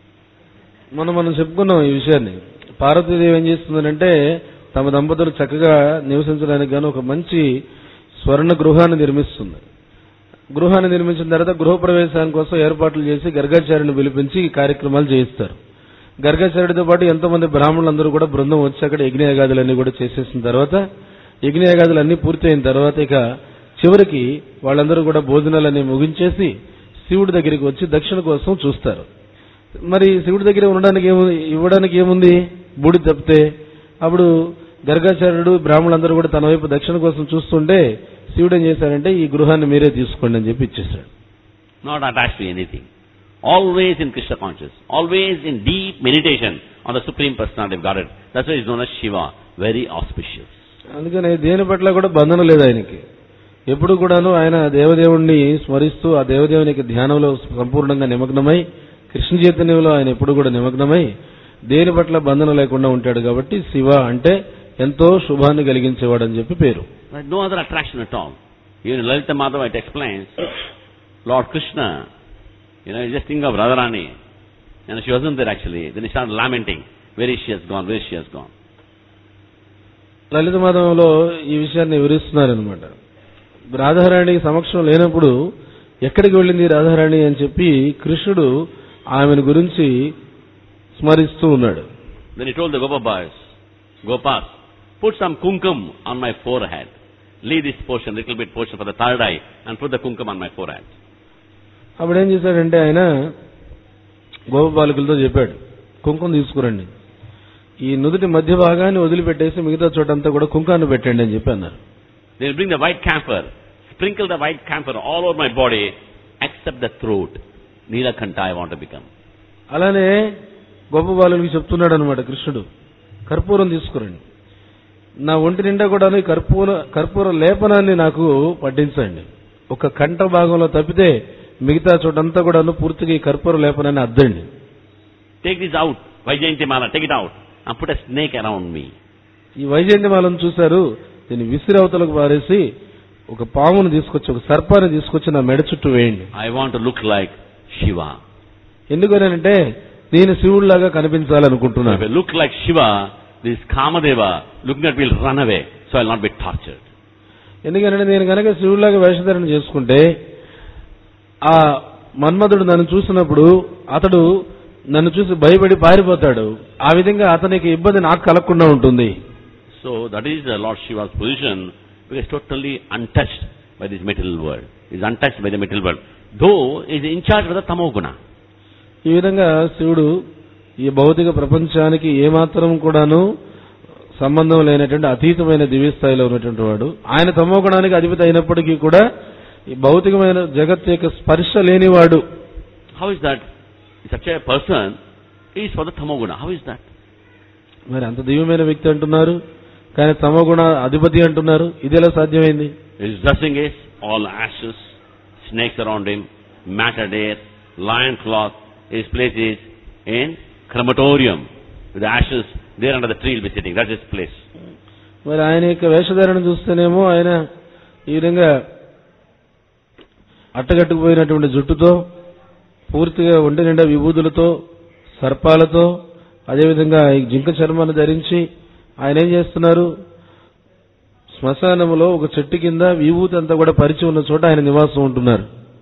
మనం మనం చెప్పుకున్నాం ఈ విషయాన్ని పార్వతీదేవి ఏం చేస్తుందంటే తమ దంపతులు చక్కగా నివసించడానికి గాను ఒక మంచి స్వర్ణ గృహాన్ని నిర్మిస్తుంది గృహాన్ని నిర్మించిన తర్వాత గృహప్రవేశానికి కోసం ఏర్పాట్లు చేసి గర్గాచార్యుని పిలిపించి ఈ కార్యక్రమాలు చేయిస్తారు గర్గాచార్యుడితో పాటు ఎంతోమంది బ్రాహ్మణులందరూ కూడా బృందం వచ్చి అక్కడ యజ్ఞయాగాదులన్నీ కూడా చేసేసిన తర్వాత యజ్ఞయాగాదులు అన్ని పూర్తయిన తర్వాత ఇక చివరికి వాళ్ళందరూ కూడా భోజనాలన్నీ ముగించేసి శివుడి దగ్గరికి వచ్చి దక్షిణ కోసం చూస్తారు మరి శివుడి దగ్గర ఉండడానికి ఏముంది ఇవ్వడానికి ఏముంది బూడి తప్పితే అప్పుడు గర్గాచార్యుడు బ్రాహ్మణులందరూ కూడా తన వైపు దక్షిణ కోసం చూస్తుంటే శివుడు ఏం చేశాడంటే ఈ గృహాన్ని మీరే తీసుకోండి అని చెప్పి ఇచ్చేశాడు not attached to anything. Always in Krishna conscious. Always in deep meditation on the Supreme Personality of Godhead. That's why he's known as Shiva. Very auspicious. అందుకని దేని పట్ల కూడా బంధనం లేదు ఆయనకి ఎప్పుడు కూడాను ఆయన దేవదేవుణ్ణి స్మరిస్తూ ఆ దేవదేవునికి ధ్యానంలో సంపూర్ణంగా నిమగ్నమై కృష్ణ చైతన్యంలో ఆయన ఎప్పుడు కూడా నిమగ్నమై దేని పట్ల బంధన లేకుండా ఉంటాడు కాబట్టి శివ అంటే ఎంతో శుభాన్ని కలిగించేవాడు అని చెప్పి పేరు Right? No other attraction at all. Even Lalita Madhava, it explains, Lord Krishna, you know, you just think of Radharani, and she wasn't there actually. Then he started lamenting, where is she has gone, where she has gone. లలిత మాధవంలో ఈ విషయాన్ని వివరిస్తున్నారనమాట రాధారాణి సమక్షం లేనప్పుడు ఎక్కడికి వెళ్ళింది రాధారాణి అని చెప్పి కృష్ణుడు ఆమెను గురించి స్మరిస్తూ ఉన్నాడు Then he told the Gopa boys, Gopas, put some kunkum on my forehead. Leave this portion, little bit portion for the third eye, and put the kunkum on my forehead. అప్పుడు ఏం చేశాడంటే ఆయన గోపబాలకులతో చెప్పాడు కుంకుమ తీసుకురండి ఈ నుదుటి మధ్య భాగాన్ని వదిలిపెట్టేసి మిగతా చోటంతా కూడా కుంకాన్ని పెట్టండి అని చెప్పి అన్నారు They'll bring the white camphor, sprinkle the white camphor all over my body, except the throat. Neelakanta I want to become. అలానే గొప్ప బాలునికి చెప్తున్నాడు అనమాట కృష్ణుడు కర్పూరం తీసుకురండి నా ఒంటి నిండా కూడా కర్పూర కర్పూర లేపనాన్ని నాకు పట్టించండి ఒక కంట భాగంలో తప్పితే మిగతా చోటంతా కూడాను పూర్తిగా ఈ కర్పూర లేపనాన్ని అద్దండి Take this out, Vaijayantimala, take it out, and put a snake around me. ఈ వైజయంతిమాలను చూశారు దీన్ని విసిరవతలకు పారేసి ఒక పామును తీసుకొచ్చి ఒక సర్పాన్ని తీసుకొచ్చి నా మెడ చుట్టూ వేయండి I want to look like Shiva. ఎందుకనంటే నేను శివుడిలాగా So if కనిపించాలనుకుంటున్నాను I look like Shiva, this Kamadeva looking at me will run away, so I'll not be tortured. ఎందుకంటే నేను కనుక శివుడిలాగా వేషధారణ చేసుకుంటే ఆ మన్మధుడు నన్ను చూసినప్పుడు అతడు నన్ను చూసి భయపడి పారిపోతాడు ఆ విధంగా అతనికి ఇబ్బంది నాకు కలగకుండా ఉంటుంది So that is the Lord Shiva's position, because totally untouched by this material world. He's untouched by the material world. Though he is in charge of the tamoguna. ఈ విధంగా శివుడు ఈ భౌతిక ప్రపంచానికి ఏమాత్రం కూడాను సంబంధం లేనటువంటి అతీతమైన దివ్య స్థాయిలో ఉన్నటువంటి వాడు ఆయన తమోగుణానికి అధిపతి అయినప్పటికీ కూడా ఈ భౌతికమైన జగత్ యొక్క స్పర్శ లేనివాడు How is that? Such a person is for the tamoguna. How is that? మరి అంత దివ్యమైన వ్యక్తి అంటున్నారు కానీ తమోగుణ అధిపతి అంటున్నారు ఇది ఎలా సాధ్యమైంది His dressing is all ashes, snakes around him, matted hair, lion cloth. His place is in crematorium. With the ashes, there under the tree he'll be sitting. That's his place. మరి ఆయన యొక్క వేషధారణ చూస్తేనేమో ఆయన ఈ విధంగా అట్టగట్టుకుపోయినటువంటి జుట్టుతో పూర్తిగా ఒంటి నిండా విభూతులతో సర్పాలతో అదేవిధంగా ఈ జింక చర్మాన్ని ధరించి ఆయన ఏం చేస్తున్నారు శ్మశానములో ఒక చెట్టు కింద విభూతి అంతా కూడా పరిచి ఉన్న చోట ఆయన నివాసం ఉంటున్నారు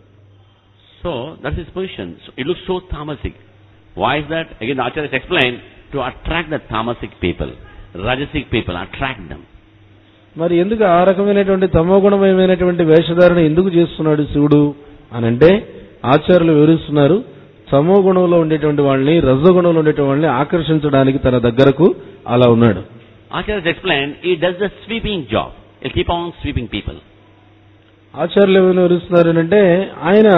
So, that's his position. So, it looks so tamasic. Why is that? Again, the Acharyas explain, to attract the tamasic people, rajasic people, attract them. మరి ఎందుకు ఆ రకమైనటువంటి తమోగుణమయమైనటువంటి వేషధారణ ఎందుకు చేస్తున్నాడు శివుడు అని అంటే ఆచార్యులు వివరిస్తున్నారు తమో గుణంలో ఉండేటువంటి వాళ్ళని రజగుణంలో ఉండేటువంటి వాళ్ళని ఆకర్షించడానికి తన దగ్గరకు అలా ఉన్నాడు Acharyas explain, he does the sweeping job. He'll keep on sweeping people. ఆచార్యులు ఏమైనా వివరిస్తున్నారు అంటే ఆయన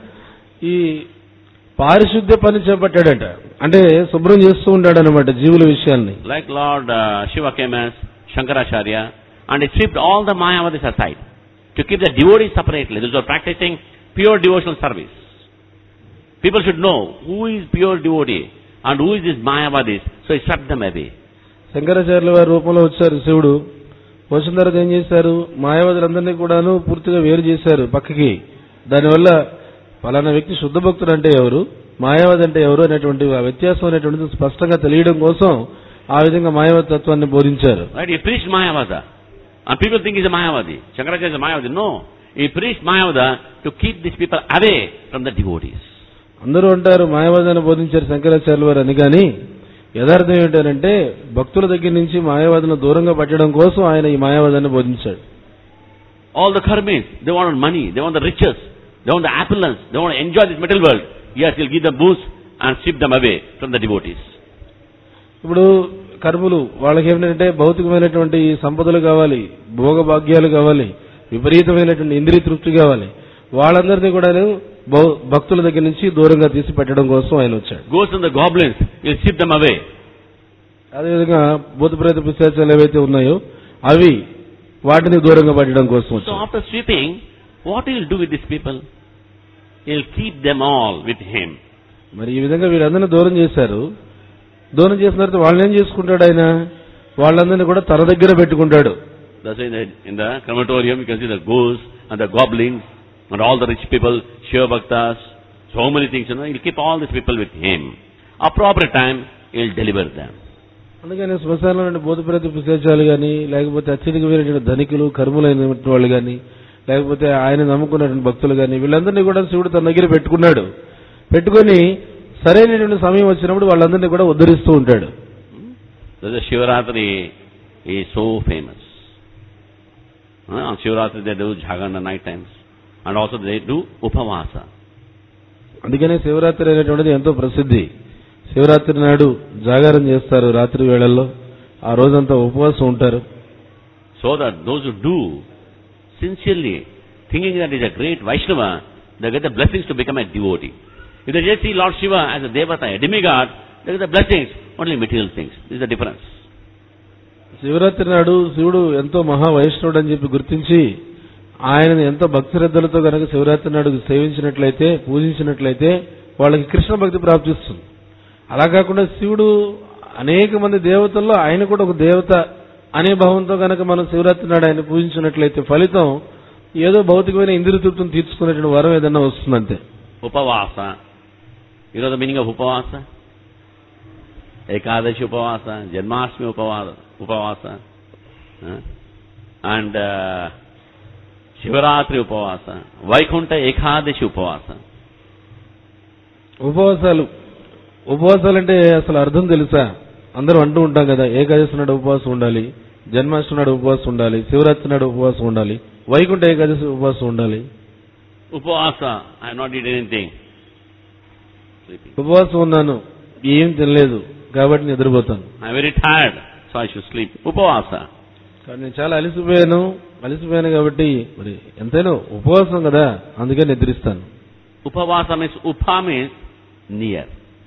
ఈ పారిశుద్ధ్య పని చేపట్టాడట అంటే శుభ్రం చేస్తూ ఉంటాడు అనమాట జీవుల విషయాల్ని Like Lord uh, Shiva came as Shankaracharya, and he swept all the Mayavadis aside to keep the devotees separately. Those who are practicing pure devotional service. People should know who is pure devotee and who is this Mayavadis, so he swept them away. శంకరాచార్యుల వారి రూపంలో వచ్చారు శివుడు వచ్చిన తర్వాత ఏం చేశారు మాయావతులందరినీ కూడాను పూర్తిగా వేరు చేశారు పక్కకి దానివల్ల ఫలానా వ్యక్తి శుద్ధ భక్తుడు అంటే ఎవరు మాయావతి అంటే ఎవరు అనేటువంటి ఆ వ్యత్యాసం అనేటువంటిది స్పష్టంగా తెలియడం కోసం ఆ విధంగా మాయావతి తత్వాన్ని బోధించారు Right? He preached Mayavada. And people think he's a Mayavadi. Shankaracharya is a Mayavadi. No. He preached Mayavada to keep these people away from the devotees. అందరూ అంటారు మాయావాదాన్ని బోధించారు శంకరాచార్యుల వారు అని కానీ యథార్థం ఏంటంటే భక్తుల దగ్గర నుంచి మాయావాదులను దూరంగా పట్టడం కోసం ఆయన ఈ మాయావాదాన్ని బోధించాడు All the karmis, they want money, they want the riches, they want the opulence, they want to enjoy this material world. Yes, he'll give them boost and sweep them away from the devotees. ఇప్పుడు కర్ములు వాళ్ళకి ఏంటంటే భౌతికమైనటువంటి సంపదలు కావాలి భోగభాగ్యాలు కావాలి విపరీతమైనటువంటి ఇంద్రియ తృప్తి కావాలి వాళ్ళందరినీ కూడా భక్తుల దగ్గర నుంచి దూరంగా తీసి పెట్టడం కోసం ఆయన వచ్చాడు Ghosts and the goblins, he'll sweep them away. అదేవిధంగా భూత ప్రేత పిశాచాలు ఏవైతే ఉన్నాయో అవి వాటిని దూరంగా పట్టడం కోసం So వచ్చాడు after sweeping, what he will do with these people? He'll keep them all with him. మరి ఈ విధంగా వీరందరినీ దూరం చేశారు దూరం చేసిన తర్వాత వాళ్ళని ఏం చేసుకుంటాడు ఆయన వాళ్ళందరినీ కూడా తన దగ్గర పెట్టుకుంటాడు That's why in the, in the crematorium you can see the ghosts and the goblins and all the rich people, Shiva Bhaktas, so many things, you know, he'll keep all these people with him. Appropriate time, he'll deliver them. అందుకని శ్మశానంలో నుండి బోధప్రతి పిశాచాలు కానీ లేకపోతే అత్యధిక వీరైన ధనికులు కర్ములైనటువంటి వాళ్ళు కానీ లేకపోతే ఆయన నమ్ముకున్నటువంటి భక్తులు కానీ వీళ్ళందరినీ కూడా శివుడు తన దగ్గర పెట్టుకున్నాడు పెట్టుకొని సరైనటువంటి సమయం వచ్చినప్పుడు వాళ్ళందరినీ కూడా ఉద్ధరిస్తూ ఉంటాడు So the Shivaratri is so famous. Uh, on Shivaratri they do Jhagana night times. And also they do Upavasa. అందుకనే శివరాత్రి అనేటువంటిది ఎంతో ప్రసిద్ధి శివరాత్రి నాడు జాగారం చేస్తారు రాత్రి వేళల్లో ఆ రోజంతా ఉపవాసం ఉంటారు So that those who do sincerely, thinking that he's a great Vaishnava, they get the blessings to become a devotee. If they just see Lord Shiva as a Devata, a demigod, they get the blessings, only material things. This is the difference. Shivaratri నాడు శివుడు ఎంతో మహా వైష్ణవుడు అని చెప్పి గుర్తించి ఆయనను ఎంతో భక్తి శ్రద్ధలతో కనుక శివరాత్రి నాడు సేవించినట్లయితే పూజించినట్లయితే వాళ్ళకి కృష్ణ భక్తి ప్రాప్తిస్తుంది అలా కాకుండా శివుడు అనేక మంది దేవతల్లో ఆయన కూడా ఒక దేవత అనే భావంతో కనుక మనం శివరాత్రి నాడు ఆయన పూజించినట్లయితే ఫలితం ఏదో భౌతికమైన ఇంద్రియ తృప్తిని తీర్చుకునేటువంటి వరం ఏదన్నా వస్తుందంతే Upavasa. You know the meaning of Upavasa? Ekadashi Upavasa, Janmashtami Upavasa, Upavasa huh? and uh, Shivaratri Upavasa, Vaikunta Ekadashi Upavasa. ఉపవాసాలు ఉపవాసాలు అంటే అసలు అర్థం తెలుసా అందరూ అంటూ ఉంటాం కదా ఏకాదశి నాడు ఉపవాసం ఉండాలి జన్మాష్టమి నాడు ఉపవాసం ఉండాలి శివరాత్రి నాడు ఉపవాసం ఉండాలి వైకుంఠ ఏకాదశి ఉపవాసం ఉండాలి Upavasa, I have not eaten anything. Sleeping. ఉపవాసం ఉన్నాను ఏం తినలేదు కాబట్టి నిద్రపోతాను I am very tired, so I should sleep. Upavasa. కానీ నేను చాలా అలసిపోయాను అలసిపోయాను కాబట్టి మరి ఎంతైనా ఉపవాసం కదా అందుకే నిద్రిస్తాను Upavasa means Upa means near.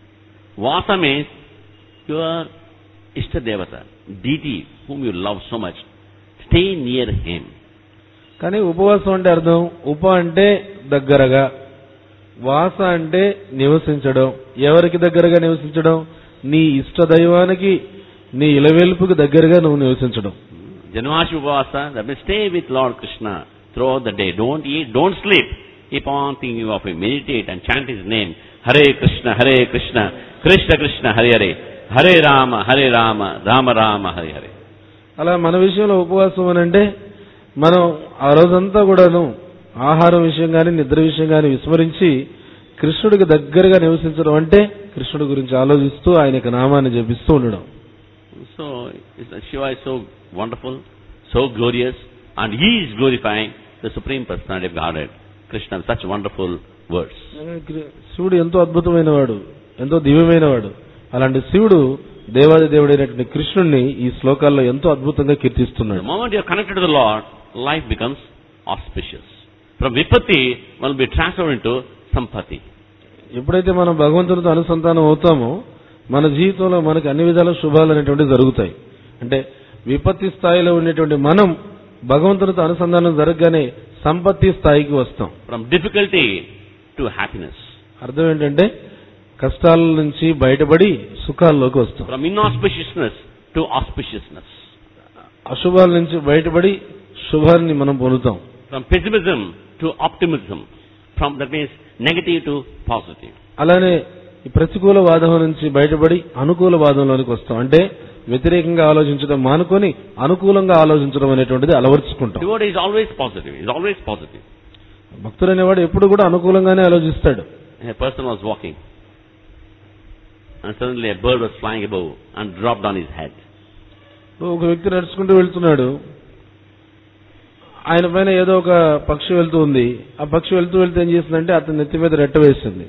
Vasa means your Ishta Devata, deity whom you love so much. Stay near him. కానీ ఉపవాసం అంటే అర్థం ఉప అంటే దగ్గరగా వాస అంటే నివసించడం ఎవరికి దగ్గరగా నివసించడం నీ ఇష్ట దైవానికి నీ ఇలవెల్పుకి దగ్గరగా నువ్వు నివసించడం Janmashi Upavasa, that means stay with Lord Krishna throughout the day. Don't eat, don't sleep. Keep on thinking of him. Meditate and chant his name. Hare Krishna, Hare Krishna, Krishna Krishna, Hare Hare. Hare Rama, Hare Rama, Rama Rama, Hare Hare. అలా మన విషయంలో ఉపవాసం అని అంటే మనం ఆ రోజంతా కూడాను ఆహారం విషయం కానీ నిద్ర విషయం కానీ విస్మరించి కృష్ణుడికి దగ్గరగా నివసించడం అంటే కృష్ణుడి గురించి ఆలోచిస్తూ ఆయన యొక్క నామాన్ని జపిస్తూ ఉండడం So, it's- Shiva is so wonderful, so glorious, and he is glorifying the Supreme Personality of Godhead, Krishna, with such wonderful words. శివుడు ఎంతో అద్భుతమైన వాడు ఎంతో దివ్యమైన వాడు అలాంటి శివుడు దేవాది దేవుడైనటువంటి కృష్ణుణ్ణి ఈ శ్లోకాల్లో ఎంతో అద్భుతంగా The కీర్తిస్తున్నాడు moment you are connected to the Lord, life becomes auspicious. From Vipatti, one will be transferred into Sampati. ఎప్పుడైతే మనం భగవంతునితో అనుసంధానం అవుతామో మన జీవితంలో మనకి అన్ని విధాల శుభాలు అనేటువంటివి జరుగుతాయి అంటే విపత్తి స్థాయిలో ఉండేటువంటి మనం భగవంతునితో అనుసంధానం జరగగానే సంపత్తి స్థాయికి వస్తాం From difficulty to happiness. అర్థం ఏంటంటే కష్టాల నుంచి బయటపడి సుఖాల్లోకి వస్తాం From inauspiciousness to auspiciousness. అశుభాల నుంచి బయటపడి శుభాన్ని మనం పొందుతాం From pessimism to optimism. From, that means, negative to positive. అలానే ఈ ప్రతికూల వాదం నుంచి బయటపడి అనుకూల వాదంలోనికి వస్తాం అంటే వ్యతిరేకంగా ఆలోచించడం మానుకొని అనుకూలంగా ఆలోచించడం అనేటువంటిది అలవర్చుకుంటాం Devotee is always positive. He is always positive. భక్తుడు అనేవాడు ఎప్పుడు కూడా అనుకూలంగానే ఆలోచిస్తాడు A person was walking, and suddenly a bird was flying above and dropped on his head. ఒక వ్యక్తి నడుచుకుంటూ వెళ్తున్నాడు ఆయన పైన ఏదో ఒక పక్షి వెళ్తూ ఉంది ఆ పక్షి వెళ్తూ వెళ్తూ ఏం చేసిందంటే అతని నెత్తి మీద రెట్ట వేసింది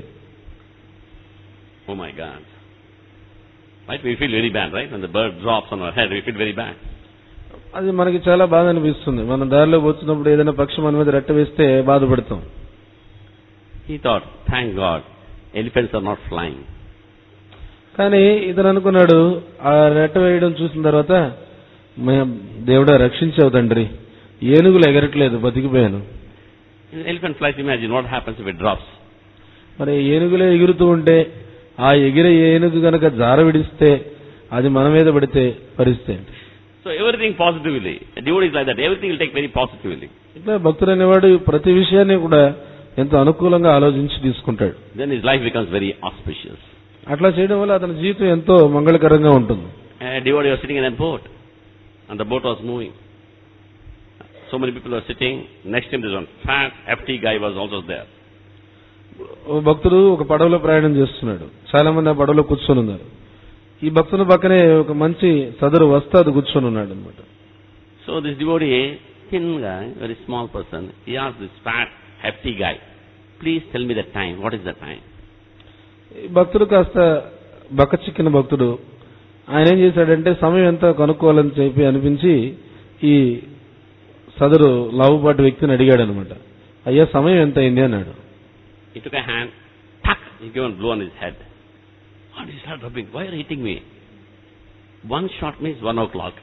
Oh my God. Right? We feel very bad, right? When the bird drops on our head, we feel very bad. అది మనకి చాలా బాధ అనిపిస్తుంది మనం దారిలో పోతున్నప్పుడు ఏదైనా పక్షి మన మీద రెట్ట వేస్తే బాధపడతాం He thought, thank God, elephants are not flying. కానీ ఇతను అనుకున్నాడు ఆ రెట్ట వేయడం చూసిన తర్వాత "మే- దేవుడా రక్షించావు తండ్రి ఏనుగులు ఎగరట్లేదు బతికిపోయాను An elephant flies, imagine what happens if it drops. మరి ఏనుగులే ఎగురుతూ ఉంటే ఆ ఎగిరే ఏనుగు గనక జార విడిస్తే అది మన మీద పడితే పరిస్థితి ఏంటి So everything positively. A devotee is like that. Everything will take very positively. ఇట్లా భక్తుడు అనేవాడు ప్రతి విషయాన్ని కూడా ఎంతో అనుకూలంగా ఆలోచించి తీసుకుంటాడు Then his life becomes very auspicious. అట్లా చేయడం వల్ల అతని జీవితం ఎంతో మంగళకరంగా ఉంటుంది A devotee was sitting in a boat, and the boat was moving. So many people were sitting. Next to him, this one fat, hefty guy was also there. ఓ భక్తుడు ఒక పడవలో ప్రయాణం చేస్తున్నాడు చాలా మంది ఆ పడవలో కూర్చొని ఉన్నారు ఈ భక్తుని పక్కనే ఒక మంచి సదరు వస్తాదు కూర్చొని ఉన్నాడు అనమాట So this devotee, thin guy, very small person, he asked this fat, hefty guy, please tell me the time. What is the time? ఈ భక్తుడు కాస్త బక్క చిక్కిన భక్తుడు ఆయన ఏం చేశాడంటే సమయం ఎంత కనుక్కోవాలని చెప్పి అనిపించి ఈ సదరు లావుపాటి వ్యక్తిని అడిగాడు అనమాట అయ్యా సమయం ఎంత అయింది అన్నాడు He took a hand, tuck, he gave one blow on his head. And he started rubbing. Why are you hitting me? One shot means one o'clock.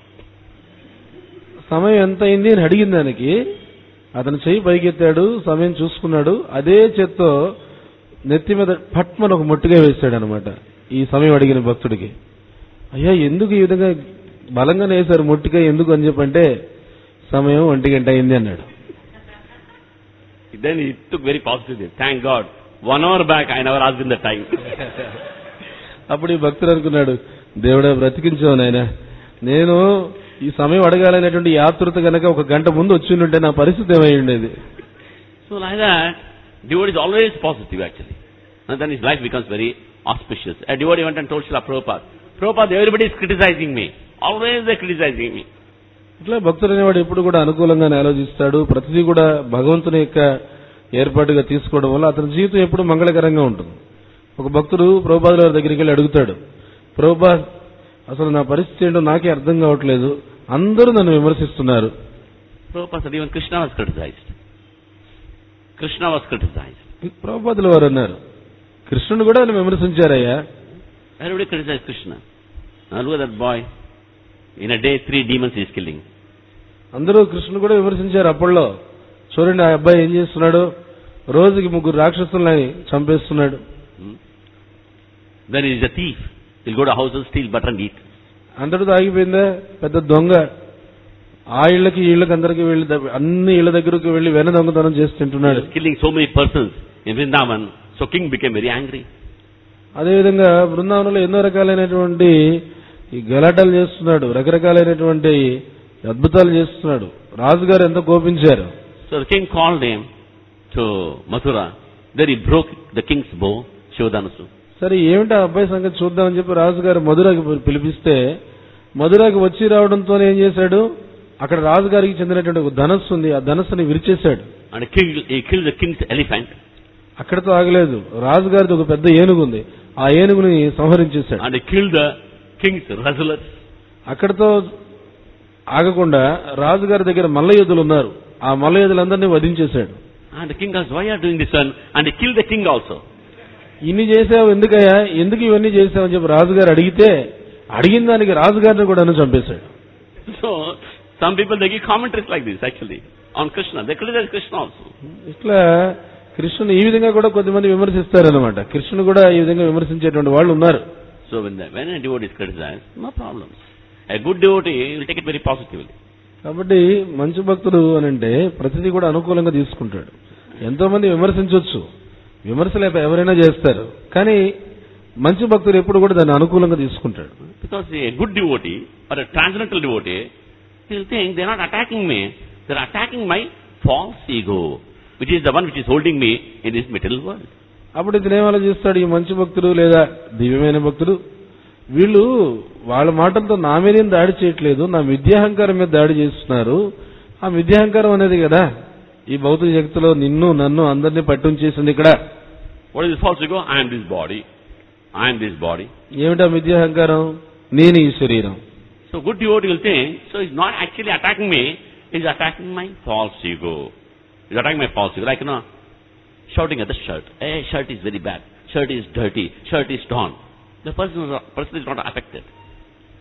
సమయం ఎంత అయింది అని అడిగిన దానికి అతను చెయ్యి పైకెత్తాడు సమయం చూసుకున్నాడు అదే చేత్తో నెత్తి మీద పట్మని ఒక ముట్టుగా వేశాడు అనమాట ఈ సమయం అడిగిన భక్తుడికి అయ్యా ఎందుకు ఈ విధంగా బలంగానే వేశారు ముట్టుగా ఎందుకు అని చెప్పంటే సమయం ఒంటి గంట అయింది అన్నాడు Then he took very positively. Thank God. One hour back, I never asked him the time. అప్పుడు ఈ భక్తుడు అనుకున్నాడు దేవుడా బ్రతికించావు నాయన నేను ఈ సమయం అడగాలనేటువంటి ఈ ఆతృత గనక ఒక గంట ముందు వచ్చి ఉంటే నా పరిస్థితి ఏమై ఉండేది so like that, devotee is always positive actually. And then his life becomes very auspicious. A devotee went and told Srila Prabhupada, Prabhupada, everybody is criticizing me. Always they're criticizing me. ఇట్లా భక్తుడు అనేవాడు ఎప్పుడు కూడా అనుకూలంగానే ఆలోచిస్తాడు ప్రతిదీ కూడా భగవంతుని యొక్క ఏర్పాటుగా తీసుకోవడం వల్ల అతని జీవితం ఎప్పుడు మంగళకరంగా ఉంటుంది ఒక భక్తుడు ప్రభుపాదుల వారి దగ్గరికి వెళ్ళి అడుగుతాడు ప్రభుపాద్ అసలు నా పరిస్థితి ఏంటో నాకే అర్థం కావట్లేదు అందరూ నన్ను విమర్శిస్తున్నారు Prabhupada said even Krishna was criticized. Krishna was criticized. ప్రభుపాదుల వారు అన్నారు కృష్ణుడు కూడా ఆయన విమర్శించారయ్యా Everybody criticized Krishna. Now look at that boy. In a day, three demons he is killing. అందరూ కృష్ణుడు కూడా విమర్శించారు అప్పట్లో చూడండి ఆ అబ్బాయి ఏం చేస్తున్నాడు రోజుకి ముగ్గురు రాక్షసులని చంపేస్తున్నాడు Hmm? Then he is a thief. He'll go to houses, steal butter and eat. అంతటితో ఆగిపోయిందా పెద్ద దొంగ ఆ ఇళ్ళకి ఈ ఇళ్ళకి అందరికి వెళ్ళి ద- అన్ని ఇళ్ళ దగ్గరకు వెళ్ళి వెన దొంగతనం చేసి He తింటున్నాడు was killing so many persons in Vrindavan. So king became very angry. అదేవిధంగా బృందావనంలో ఎన్నో రకాలైనటువంటి ఈ గలాటాలు చేస్తున్నాడు రకరకాలైనటువంటి అద్భుతాలు చేస్తున్నాడు రాజుగారు ఎంతో కోపించారు So the king called him to Mathura. There he broke the king's bow, Shivadanasu. సరే ఏమిటి ఆ అబ్బాయి సంగతి చూద్దామని చెప్పి రాజుగారు మధురాకి పి- పిలిపిస్తే మధురాకి వచ్చి రావడంతో ఏం చేశాడు అక్కడ రాజుగారికి చెందినటువంటి ఒక ధనస్సు ఉంది ఆ ధనస్సుని విరిచేశాడు And he killed, he killed the king's elephant. అక్కడతో ఆగలేదు రాజుగారిది ఒక పెద్ద ఏనుగు ఉంది ఆ ఏనుగుని సంహరించేశాడు And he killed the king's wrestlers. అక్కడతో ఆగకుండా రాజుగారి దగ్గర మల్ల యోధులు ఉన్నారు ఆ మల్ల యోధులందరినీ వధించేశాడు And the king asked, why are you doing this one? And he killed the king also. ఇన్ని చేసావు ఎందుకయ్యా ఎందుకు ఇవన్నీ చేసావని చెప్పి రాజుగారు అడిగితే అడిగిన దానికి రాజుగారిని కూడా చంపేశాడు So, some people they give commentaries like this actually on Krishna. They criticize Krishna also. ఇట్లా కృష్ణుని ఈ విధంగా కూడా కొద్దిమంది విమర్శిస్తారనమాట కృష్ణుని కూడా ఈ విధంగా విమర్శించేటువంటి వాళ్ళు ఉన్నారు So when, the, when a devotee is criticized, no problems. A good devotee will take it very positively. కాబట్టి మంచి భక్తుడు అని అంటే ప్రతిదీ కూడా అనుకూలంగా తీసుకుంటాడు ఎంతో మంది విమర్శించవచ్చు విమర్శలు ఎవరైనా చేస్తారు కానీ మంచి భక్తుడు ఎప్పుడు కూడా దాన్ని అనుకూలంగా తీసుకుంటాడు Because a good devotee or a transcendental devotee, he'll think they're not attacking me, they're attacking my false ego, which is the one which is holding me in this material world. అప్పుడు ఇతను ఏం ఆలోచిస్తాడు ఈ మంచి భక్తుడు లేదా దివ్యమైన భక్తుడు వీళ్ళు వాళ్ళ మాటలతో నా మీదేం దాడి చేయట్లేదు నా విద్యాహంకారం మీద దాడి చేస్తున్నారు ఆ విద్యాహంకారం అనేది కదా ఈ భౌతిక జగత్తులో నిన్ను నన్ను అందరినీ పట్టుంచేసింది ఇక్కడ What is this false ego? I am this body. I am this body. ఏమిటా విద్యాహంకారం నేను ఈ శరీరం So good devotee will think, so he's not actually attacking me, he's attacking my false ego. He's attacking my false ego. Like, you know, shouting at the shirt. Hey, shirt is very bad. Shirt is dirty. Shirt is torn. The person is, person is not affected.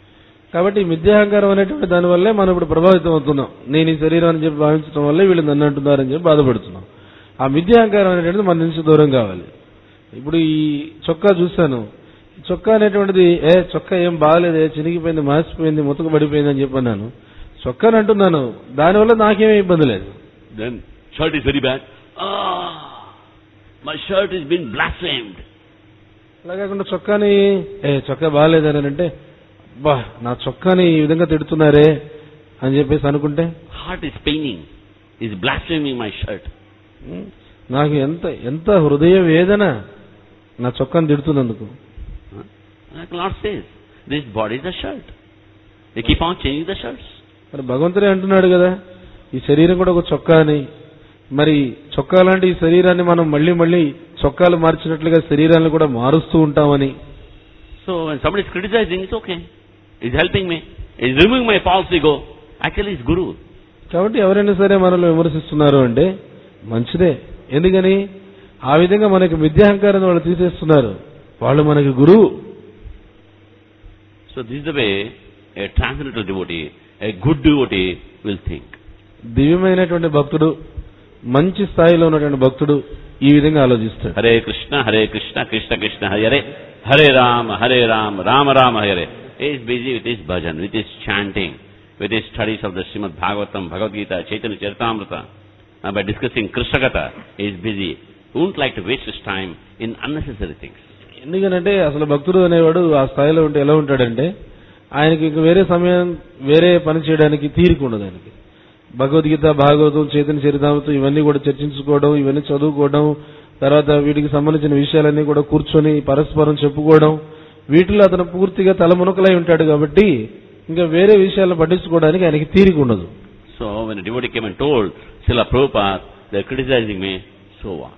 కాబట్టి ఈ మిథ్యాహంకారం అనేటువంటి దాని వల్లే మనం ఇప్పుడు ప్రభావితం అవుతున్నాం నేను ఈ శరీరం అని చెప్పి భావించడం వల్లే వీళ్ళు నన్ను అంటున్నారని చెప్పి బాధపడుతున్నాం ఆ మిథ్యాహంకారం అనేటువంటిది మన నుంచి దూరం కావాలి ఇప్పుడు ఈ చొక్కా చూశాను ఈ చొక్కా అనేటువంటిది ఏ చొక్కా ఏం బాగాలేదే చినిగిపోయింది మాసిపోయింది ముతక పడిపోయింది అని చెప్పన్నాను చొక్కాని అంటున్నాను దానివల్ల నాకేమీ ఇబ్బంది లేదు Then shirt is very bad. Ah, my shirt has been blasphemed. అలా కాకుండా చొక్కాని ఏ చొక్కా బాగాలేదని అంటే బా నా చొక్కాని ఈ విధంగా తిడుతున్నారే అని చెప్పేసి అనుకుంటే Heart is paining. Is blaspheming my shirt. ఉం, నాకు ఎంత ఎంత హృదయ వేదన నా చొక్కాని తిడుతున్నందుకు Huh? Like the Lord says, this body is a shirt. They keep on changing the shirts. మరి భగవంతుడే అంటున్నాడు కదా ఈ శరీరం కూడా ఒక చొక్కా అని మరి చొక్కా లాంటి ఈ శరీరాన్ని మనం మళ్ళీ మళ్ళీ చొక్కాలు మార్చినట్లుగా శరీరాన్ని కూడా మారుస్తూ ఉంటామని So when somebody is criticizing, it's okay. He's helping me. He's removing my false ego. Actually, he's Guru. కాబట్టి ఎవరైనా సరే మనల్ని విమర్శిస్తున్నారు అంటే మంచిదే ఎందుకని ఆ విధంగా మనకి మిథ్యాహంకారాన్ని వాళ్ళు తీసేస్తున్నారు వాళ్ళు మనకి గురువు So this is the way a transcendental devotee, a good devotee will think. దివ్యమైనటువంటి భక్తుడు మంచి స్థాయిలో ఉన్నటువంటి భక్తుడు ఈ విధంగా ఆలోచిస్తాడు Hare Krishna, Hare Krishna, Krishna Krishna, Hare Hare Ram, Hare Ram, Ram Ram, Hare. He is busy with his bhajan, with his chanting, with his studies of the Srimad Bhagavatam, Bhagavad Gita, Chaitanya Charitamrita. Uh, by discussing Krishna Gatha, he is busy. He won't like to waste his time in unnecessary things. ఎందుకనంటే అసలు భక్తుడు అనేవాడు ఆ స్థాయిలో ఉంటే ఎలా ఉంటాడంటే ఆయనకి ఇంక వేరే సమయం వేరే పని చేయడానికి తీరిక ఉండదు ఆయనకి భగవద్గీత భాగవతం చైతన్య చరితామృతం ఇవన్నీ కూడా చర్చించుకోవడం ఇవన్నీ చదువుకోవడం తర్వాత వీటికి సంబంధించిన విషయాలన్నీ కూడా కూర్చొని పరస్పరం చెప్పుకోవడం వీటిలో అతను పూర్తిగా తలమునకలై ఉంటాడు కాబట్టి ఇంకా వేరే విషయాలను పట్టించుకోవడానికి ఆయనకి తీరిక ఉండదు So when a devotee came and told Srila Prabhupada, they are criticizing me, so what?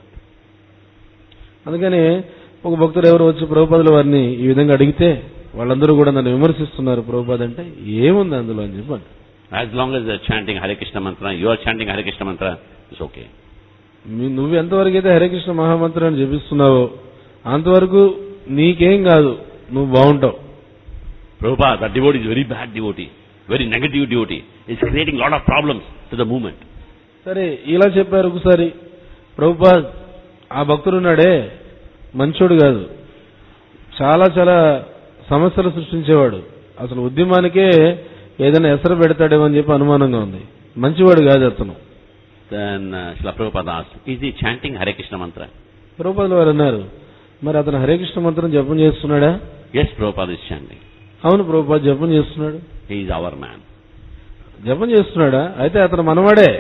అందుకని ఒక భక్తుడు ఎవరు వచ్చి ప్రభుపాదుల వారిని ఈ విధంగా అడిగితే వాళ్ళందరూ కూడా నన్ను విమర్శిస్తున్నారు ప్రభుపాద్ అంటే ఏముంది అందులో అని చెప్పండి As long as they are chanting Hare Krishna mantra, you are chanting Hare Krishna mantra, it's okay. మీ- నువ్వు ఎంతవరకు అయితే హరేకృష్ణ మహామంత్రాన్ని జపిస్తున్నావో అంతవరకు నీకేం కాదు నువ్వు బాగుంటావు Prabhupada, that devotee is very bad devotee, very negative devotee. It's creating a lot of problems to the movement. సరే ఇలా చెప్పారు ఒకసారి ప్రభుపాద్ ఆ భక్తుడు ఉన్నాడే మంచోడు కాదు చాలా చాలా సమస్యలు సృష్టించేవాడు అసలు ఉద్యమానికే ఏదైనా ఎసరు పెడతాడేమో అని చెప్పి అనుమానంగా ఉంది మంచివాడు కాదు అతను Then uh, Srila Prabhupada asked, is he chanting Hare Krishna mantra? ప్రభుపాదులు వారు అన్నారు మరి అతను హరేకృష్ణ మంత్రం జపం చేస్తున్నాడా Yes, Prabhupada is chanting. అవును ప్రభుపాద్ జపం చేస్తున్నాడు He is our man. జపం చేస్తున్నాడా అయితే అతను మనవాడే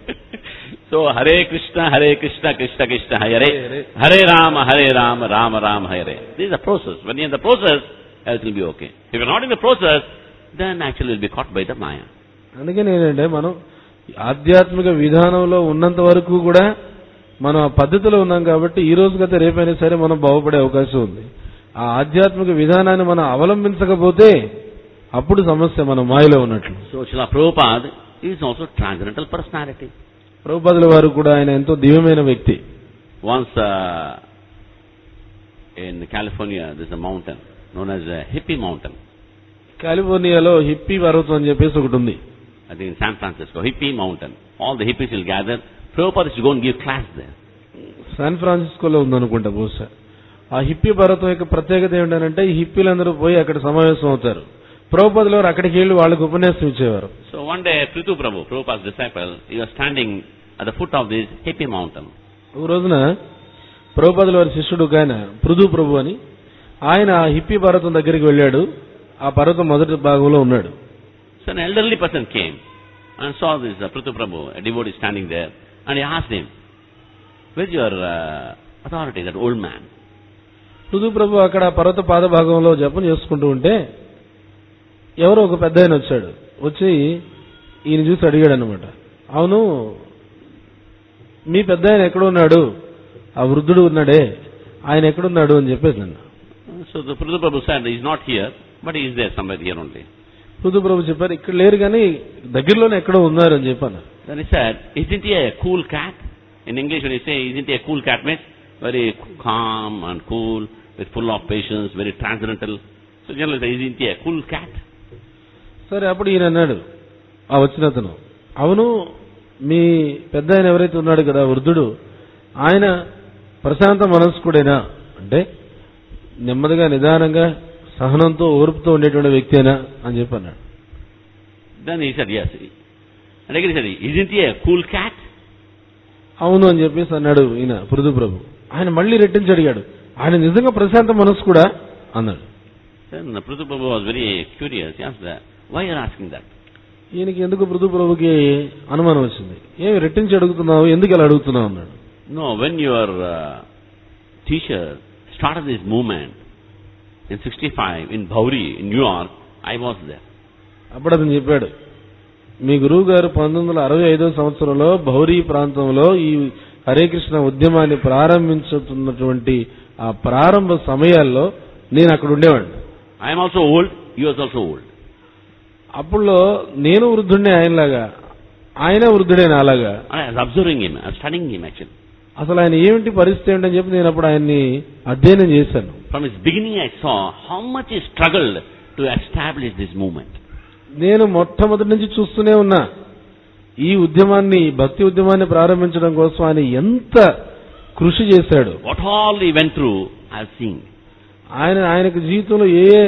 so Hare Krishna, Hare Krishna, Krishna Krishna, Hare Hare. Hare Rama, Hare Rama, Rama Rama, Hare. This is a process. When you're in the process, everything will be okay. If you're not in the process, then actually you'll be caught by the Maya. అందుకని ఏంటంటే మనం ఆధ్యాత్మిక విధానంలో ఉన్నంత వరకు కూడా మనం ఆ పద్ధతిలో ఉన్నాం కాబట్టి ఈ రోజు కదా రేపైనా సరే మనం బాగుపడే అవకాశం ఉంది ఆ ఆధ్యాత్మిక విధానాన్ని మనం అవలంబించకపోతే అప్పుడు సమస్య మన మాయలో ఉన్నట్లు So Srila Prabhupada is also transcendental personality. ప్రభుపాదుల వారు కూడా ఆయన ఎంతో దివ్యమైన వ్యక్తి Once uh, in California, there's a mountain known as a hippie mountain. కాలిఫోర్నియాలో హిప్పీ పర్వతం అని చెప్పేసి ఒకటి ఉంది I think in San Francisco, hippie mountain. All the hippies will gather. Prabhupada is to go and give class there. శాన్ ఫ్రాన్సిస్కోలో ఉందనుకుంటా బహుశా ఆ హిప్పీ పర్వతం యొక్క ప్రత్యేకత ఏంటంటే ఈ హిప్పీలందరూ పోయి అక్కడ సమావేశం అవుతారు ప్రభుపదులు వారు అక్కడికి వెళ్ళి వాళ్ళకి ఉపన్యాసం ఇచ్చేవారు So one day, Prithu Prabhu, Prabhupada's disciple, he was standing at the foot of this hippie mountain. ఒక రోజున ప్రభుపదుల వారి శిష్యుడు ఒక ఆయన పృథు ప్రభు అని ఆయన ఆ హిప్పీ పర్వతం దగ్గరికి వెళ్ళాడు ఆ పర్వతం మొదటి భాగంలో ఉన్నాడు So an elderly person came and saw this uh, Prithu Prabhu, a devotee standing there, and he asked him, Where's your uh, authority, that old man? Prithu ప్రభు అక్కడ ఆ పర్వత పాద భాగంలో జపం చేసుకుంటూ ఉంటే ఎవరో ఒక పెద్ద ఆయన వచ్చాడు వచ్చి ఈయన చూసి అడిగాడు అనమాట అవును మీ పెద్ద ఆయన ఎక్కడున్నాడు ఆ వృద్ధుడు ఉన్నాడే ఆయన ఎక్కడున్నాడు అని చెప్పేసి నన్ను So the Prithu Prabhu said, He's not here, but he is there somewhere here only. Prithu ప్రభు చెప్పారు ఇక్కడ లేరు కానీ దగ్గరలోనే ఎక్కడో ఉన్నారు అని చెప్పాను Then he said, Isn't he a cool cat? In English, when you say, Isn't he a cool cat, means very calm and cool, with full of patience, very transcendental. So generally, say, Isn't he a cool cat? సరే అప్పుడు ఈయన అన్నాడు ఆ వచ్చిన అతను అవును మీ పెద్ద ఆయన ఎవరైతే ఉన్నాడు కదా వృద్ధుడు ఆయన ప్రశాంత మనస్కుడేనా అంటే నెమ్మదిగా నిదానంగా సహనంతో ఓర్పుతో ఉండేటువంటి వ్యక్తేనా అని చెప్పి అన్నాడు Then he said, yes. And again he said, isn't he a cool cat? అవును అని చెప్పేసి అన్నాడు ఈయన పృథు ప్రభు ఆయన మళ్ళీ రెట్టించి అడిగాడు ఆయన నిజంగా ప్రశాంత మనస్సు కూడా అన్నాడు Then Prithu Prabhu was very curious. He asked, that, why are you asking that? ఈయనకి ఎందుకు పృథు ప్రభుకి అనుమానం వచ్చింది ఏమి రెట్టించి అడుగుతున్నావు ఎందుకు ఇలా అడుగుతున్నావు అన్నాడు No, when your uh, teacher started this movement in 65 in Bhauri, in New York, I was there. అప్పుడు అతను చెప్పాడు మీ గురువు గారు పంతొమ్మిది వందల అరవై ఐదో సంవత్సరంలో భౌరీ ప్రాంతంలో ఈ హరే కృష్ణ ఉద్యమాన్ని ప్రారంభించుతున్నటువంటి ఆ ప్రారంభ సమయాల్లో నేను అక్కడ ఉండేవాడిని I am also old, he was also old. అప్పుడులో నేను వృద్ధుడిని ఆయనలాగా ఆయన వృద్ధుడే నాలాగా And I was observing him, I was studying him actually. అసలు ఆయన ఏమిటి పరిస్థితి ఏంటని చెప్పి నేను అప్పుడు ఆయన్ని అధ్యయనం చేశాను From his beginning I saw how much he struggled to establish this movement. నేను మొట్టమొదటి నుంచి చూస్తూనే ఉన్నా ఈ ఉద్యమాన్ని ఈ భక్తి ఉద్యమాన్ని ప్రారంభించడం కోసం ఆయన ఎంత కృషి చేశాడు What all he went through, I have seen. ఆయన ఆయనకు జీవితంలో ఏ ఏ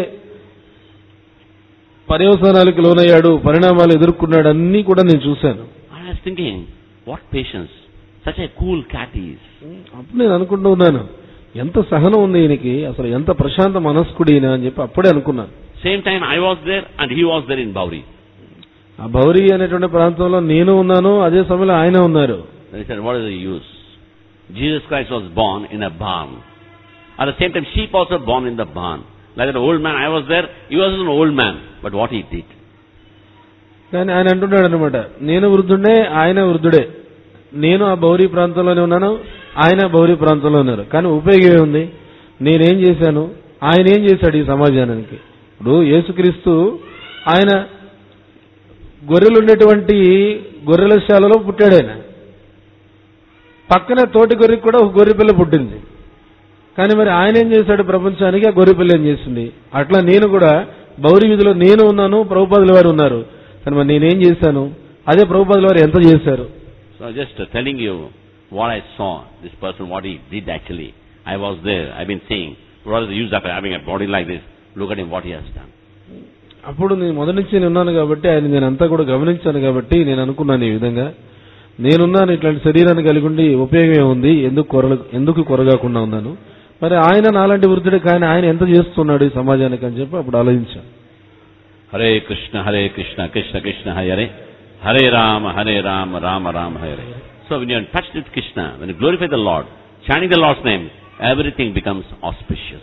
పర్యవసానాలకు లోనయ్యాడు పరిణామాలు ఎదుర్కొన్నాడు అన్నీ కూడా నేను చూశాను And I was thinking, what patience, such a cool cat is. అప్పుడు నేను అనుకుంటూ ఉన్నాను ఎంత సహనం ఉంది ఈయనకి అసలు ఎంత ప్రశాంత మనస్కుడు ఈయన అని చెప్పి అప్పుడే అనుకున్నాను Same time I was there and he was there in Bauri. ఆ భౌరి అనేటువంటి ప్రాంతంలో నేను ఉన్నాను అదే సమయంలో ఆయన ఉన్నారు Then he said, what is the use? Jesus Christ was born in a barn. At the same time, sheep also born in the barn. Like an old man, I was there, he was an old man. But what he did? కానీ ఆయన అంటున్నాడు అనమాట నేను వృద్ధుడే ఆయన వృద్ధుడే నేను ఆ బౌరీ ప్రాంతంలోనే ఉన్నాను ఆయన బౌరీ ప్రాంతంలో ఉన్నారు కానీ ఉపయోగం ఏముంది నేనేం చేశాను ఆయన ఏం చేశాడు ఈ సమాజానికి ఇప్పుడు యేసుక్రీస్తు ఆయన గొర్రెలు ఉండేటువంటి గొర్రెల శాలలో పుట్టాడు ఆయన పక్కనే తోటి గొర్రెకి కూడా ఒక గొర్రె పిల్ల పుట్టింది కానీ మరి ఆయన ఏం చేశాడు ప్రపంచానికి ఆ గొర్రె పిల్ల ఏం చేసింది అట్లా నేను కూడా బౌరి వీధిలో నేను ఉన్నాను ప్రభుపాదుల వారు ఉన్నారు కానీ మరి నేనేం చేశాను అదే ప్రభుపాదుల వారు ఎంత చేశారు So just uh, telling you what I saw, this person, what he did actually. I was there, I've been seeing. What is the use of having a body like this? Look at him, what he has done. అప్పుడు నేను మొదటి నుంచి నేను ఉన్నాను కాబట్టి ఆయన నేను అంతా కూడా గమనించాను కాబట్టి నేను అనుకున్నాను ఈ విధంగా నేనున్నాను ఇట్లాంటి శరీరాన్ని కలిగి ఉండి ఉపయోగం ఏముంది ఎందుకు కొర ఎందుకు కొరగాకుండా ఉన్నాను మరి ఆయన నాలాంటి వృద్ధుడే కానీ ఆయన ఎంత చేస్తున్నాడు ఈ సమాజానికి అని చెప్పి అప్పుడు ఆలోచించాను Hare Krishna, Hare Krishna, Krishna Krishna, Hare Hare. Hare Rama, Hare Rama, Rama Rama, Hare Hare. So when you are in touch with Krishna, when you glorify the Lord, chanting the Lord's name, everything becomes auspicious.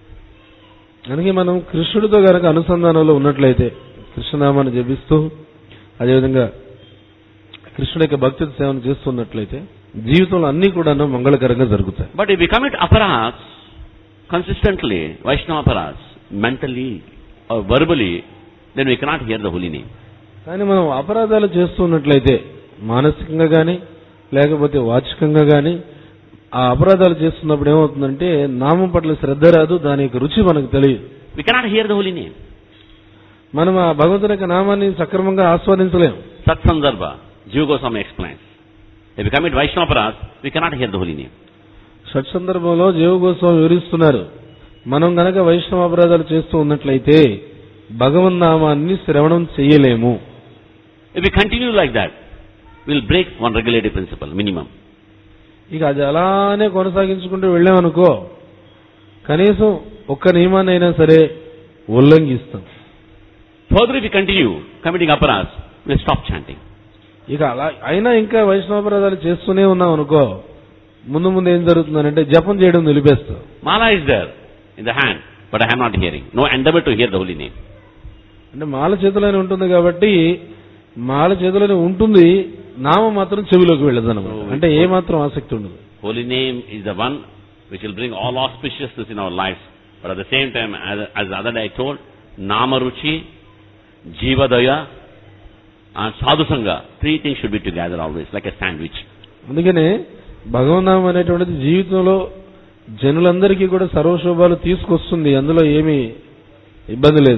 అందుకే మనం కృష్ణుడితో గనక అనుసంధానంలో ఉన్నట్లయితే కృష్ణనామాన్ని జపిస్తూ అదేవిధంగా కృష్ణుడి యొక్క భక్తి సేవను చేస్తున్నట్లయితే జీవితంలో అన్ని కూడా మంగళకరంగా జరుగుతాయి But if we commit aparas consistently, Vaishnava aparas, mentally or verbally, then we cannot hear the holy name. కానీ మనం అపరాధాలు చేస్తున్నట్లయితే మానసికంగా కానీ లేకపోతే వాచికంగా కానీ ఆ అపరాధాలు చేస్తున్నప్పుడు ఏమవుతుందంటే నామం పట్ల శ్రద్ధ రాదు దాని యొక్క రుచి మనకు తెలియదు We cannot hear the holy name. మనం ఆ భగవంతుని యొక్క నామాన్ని సక్రమంగా ఆస్వాదించలేం Sat Sandarbha, Jiva Goswami explains. If we commit Vaishnava aparas, we cannot hear the holy name. షట్ సందర్భంలో జీవగోస్వామి వివరిస్తున్నారు మనం గనక వైష్ణవ అపరాధాలు చేస్తూ ఉన్నట్లయితే భగవన్నామాన్ని శ్రవణం చెయ్యలేము If we continue like that, we'll break one regulative principle, minimum. ఇక అది అలానే కొనసాగించుకుంటూ వెళ్ళామనుకో కనీసం ఒక్క నియమాన్ని అయినా సరే ఉల్లంఘిస్తాం Further, if we continue committing aparas, we'll stop chanting. ఇక అలా అయినా ఇంకా వైష్ణవాపరాధాలు చేస్తూనే ఉన్నాం అనుకో ముందు ముందు ఏం జరుగుతుందంటే జపం చేయడం నిలిపేస్తాం Mala is there in the hand, but I am not hearing. No endeavor to hear the holy name. అంటే మాల చేతిలోనే ఉంటుంది కాబట్టి మాల చేతిలోనే ఉంటుంది నామం మాత్రం చెవిలోకి వెళ్ళదు అనమాట అంటే ఏ మాత్రం ఆసక్తి ఉండదు Holy name is the one which will bring all auspiciousness in our lives. But at the same time, as, as the other day I told, Namaruchi, Jivadaya, and Sadhusanga, three things should be together always, like a sandwich. అందుకనే భగవన్నామం అనేటువంటిది జీవితంలో జనులందరికీ కూడా సర్వశోభాలు తీసుకొస్తుంది అందులో ఏమీ ఇబ్బంది లేదు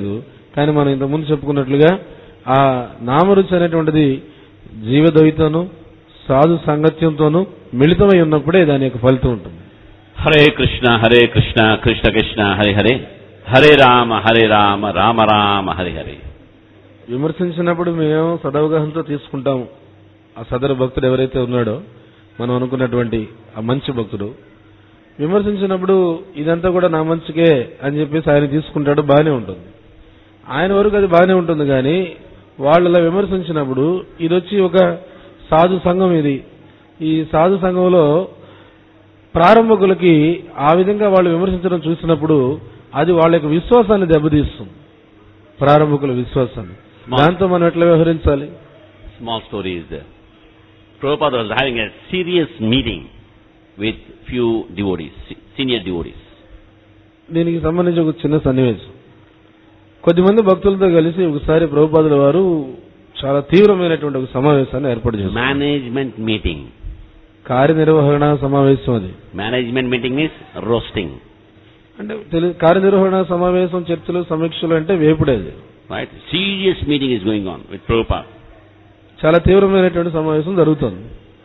కానీ మనం ఇంతకుముందు చెప్పుకున్నట్లుగా ఆ నామరుచి అనేటువంటిది జీవదవితోనూ సాధు సాంగత్యంతోనూ మిళితమై ఉన్నప్పుడే దాని యొక్క ఫలితం ఉంటుంది Hare Krishna, Hare Krishna, Krishna Krishna, Hare Hare. Hare Rama, Hare Rama, Rama Rama, Hare Hare. విమర్శించినప్పుడు మేము సదవగాహనతో తీసుకుంటాము ఆ సదరు భక్తుడు ఎవరైతే ఉన్నాడో మనం అనుకున్నటువంటి ఆ మంచి భక్తుడు విమర్శించినప్పుడు ఇదంతా కూడా నా మంచికే అని చెప్పేసి ఆయన తీసుకుంటాడు బాగానే ఉంటుంది ఆయన వరకు అది బాగానే ఉంటుంది కానీ వాళ్ళు అలా విమర్శించినప్పుడు ఇది వచ్చి ఒక సాధు సంఘం ఇది ఈ సాధు సంఘంలో ప్రారంభకులకి ఆ విధంగా వాళ్ళు విమర్శించడం చూసినప్పుడు అది వాళ్ళ యొక్క విశ్వాసాన్ని దెబ్బతీస్తుంది ప్రారంభకుల విశ్వాసాన్ని దాంతో మనం ఎట్లా వ్యవహరించాలి Small story is there. Prabhupada was having a serious meeting with few devotees, se- senior devotees. దీనికి సంబంధించి ఒక చిన్న సన్నివేశం కొద్దిమంది భక్తులతో కలిసి ఒకసారి ప్రభుపాదుల వారు చాలా తీవ్రమైనటువంటి ఒక సమావేశాన్ని ఏర్పాటు చేశారు Management meeting. కార్యనిర్వహణ సమావేశం అది Management meeting is roasting. అంటే తెలి- కార్యనిర్వహణ సమావేశం చర్చలు సమీక్షలు అంటే వేపుడేది Right? Serious meeting is going on with Prabhupada. చాలా తీవ్రమైనటువంటి సమావేశం జరుగుతుంది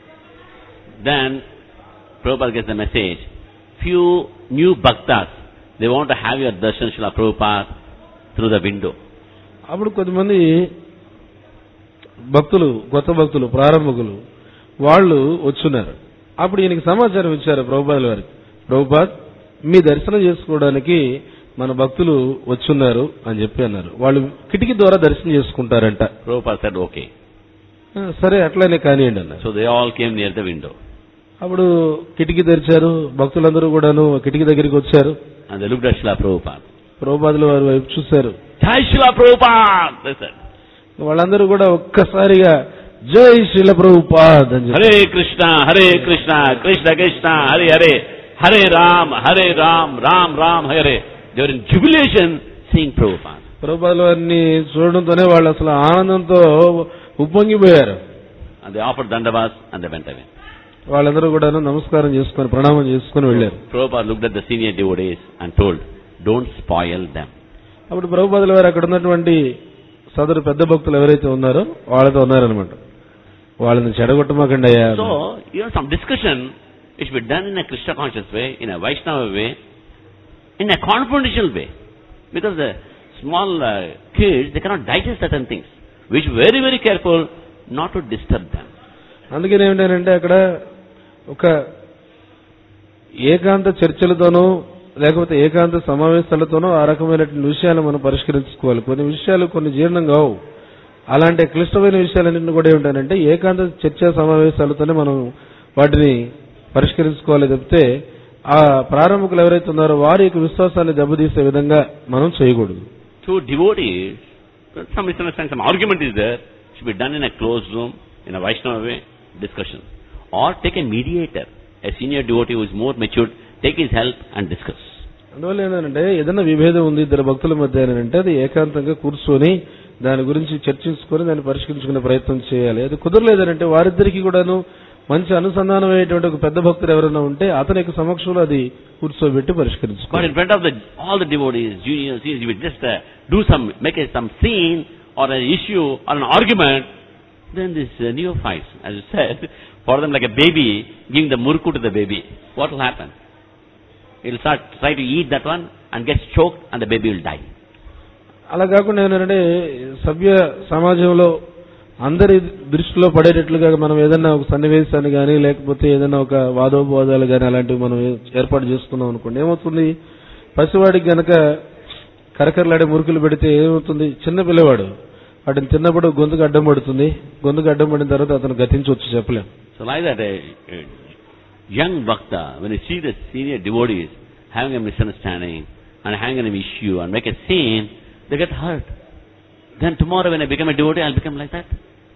Then Prabhupada gets the message. Few new bhaktas, they want to have your darshan Srila Prabhupada through the window. అప్పుడు కొద్దిమంది భక్తులు కొత్త భక్తులు ప్రారంభకులు వాళ్ళు వచ్చున్నారు అప్పుడు ఈయనకి సమాచారం ఇచ్చారు ప్రభుపాదుల వారికి ప్రభుపాద్ మీ దర్శనం చేసుకోవడానికి మన భక్తులు వచ్చున్నారు అని చెప్పి అన్నారు వాళ్ళు కిటికీ ద్వారా దర్శనం చేసుకుంటారంట Prabhupada said, okay. "ఆ, సరే అట్లానే కానివ్వండి అన్నారు So they all came near the window. అప్పుడు కిటికీ తెరిచారు భక్తులందరూ కూడాను కిటికీ దగ్గరికి వచ్చారు And they looked at Srila Prabhupada. ప్రభుపాదుల వారి వైపు చూశారు Jai Srila Prabhupada! They said. వాళ్ళందరూ కూడా ఒక్కసారిగా జై శిల ప్రభుపాద్ అని చెప్పారు Hare Krishna, Hare Krishna, Krishna Krishna, Hare Hare, Hare Ram, Hare Ram, Ram Ram, Hare. They were in jubilation seeing Prabhupada. ప్రభుపాదుల వారిని చూడడంతోనే వాళ్ళు అసలు ఆనందంతో ఉప్పొంగిపోయారు And they offered dandavas and they went away. వాళ్ళందరూ కూడా నమస్కారం చేసుకొని ప్రణామం చేసుకొని వెళ్ళారు Prabhupada looked at the senior devotees and told, don't spoil them. అప్పుడు ప్రభుపాదుల వారు అక్కడ ఉన్నటువంటి సదరు పెద్ద భక్తులు ఎవరైతే ఉన్నారో వాళ్ళతో ఉన్నారనమాట వాళ్ళని చెడగొట్టమాకండి అయ్యా So, you know, some discussion it should be done in a Krishna conscious way, in a Vaishnava way, in a confrontational way. Because the small uh, kids, they cannot digest certain things. We should be very, very careful not to disturb them. అందుకని ఏమిటంటే అక్కడ ఒక ఏకాంత చర్చలతోనూ లేకపోతే ఏకాంత సమావేశాలతోనూ ఆ రకమైనటువంటి విషయాలు మనం పరిష్కరించుకోవాలి కొన్ని విషయాలు కొన్ని జీర్ణం కావు అలాంటి క్లిష్టమైన విషయాలన్నింటినీ కూడా ఏమిటంటే ఏకాంత చర్చా సమావేశాలతోనే మనం వాటిని పరిష్కరించుకోవాలి తప్పితే ఆ ప్రారంభకులు ఎవరైతే ఉన్నారో వారి యొక్క విశ్వాసాన్ని దెబ్బతీసే విధంగా మనం చేయకూడదు To devotees, some misunderstanding, some argument is there, should be done in a closed room, in a Vaishnava way, discussion. Or take a mediator, a senior devotee who is more matured, take his help and discuss. అందువల్ల ఏంటంటే ఏదైనా విభేదం ఉంది ఇద్దరు భక్తుల మధ్య అంటే అది ఏకాంతంగా కూర్చొని దాని గురించి చర్చించుకొని దాన్ని పరిష్కరించుకునే ప్రయత్నం చేయాలి అది కుదరలేదనంటే వారిద్దరికి కూడాను మంచి అనుసంధానం అయ్యేటువంటి ఒక పెద్ద భక్తుడు ఎవరైనా ఉంటే అతని యొక్క సమక్షంలో అది కూర్చోబెట్టి But పరిష్కరించుకోవాలి in front of the, all the devotees, juniors, seniors, you would just uh, do some, make a, some scene or an issue or an argument, then this uh, neophytes, as you said, for them like a baby, giving the murku to the baby, what will happen? It will start, try to eat that one and gets choked and the baby will die. అలా కాకుండా ఏంటంటే సభ్య సమాజంలో అందరి దృష్టిలో పడేటట్లుగా మనం ఏదైనా ఒక సన్నివేశాన్ని కానీ లేకపోతే ఏదైనా ఒక వాదోపవాదాలు కానీ అలాంటివి మనం ఏర్పాటు చేసుకున్నాం అనుకోండి ఏమవుతుంది పసివాడికి గనక కరకరలాడే మురుకులు పెడితే ఏమవుతుంది చిన్న పిల్లవాడు వాటిని తిన్నప్పుడు గొంతుకు అడ్డం పడుతుంది గొంతుకు అడ్డం పడిన తర్వాత అతను గతించవచ్చు చెప్పలేం So like that, a, a young bhakta, when you see the senior devotees having a misunderstanding and having an issue and make a scene, they get hurt. Then tomorrow when I become a devotee, I'll become like that.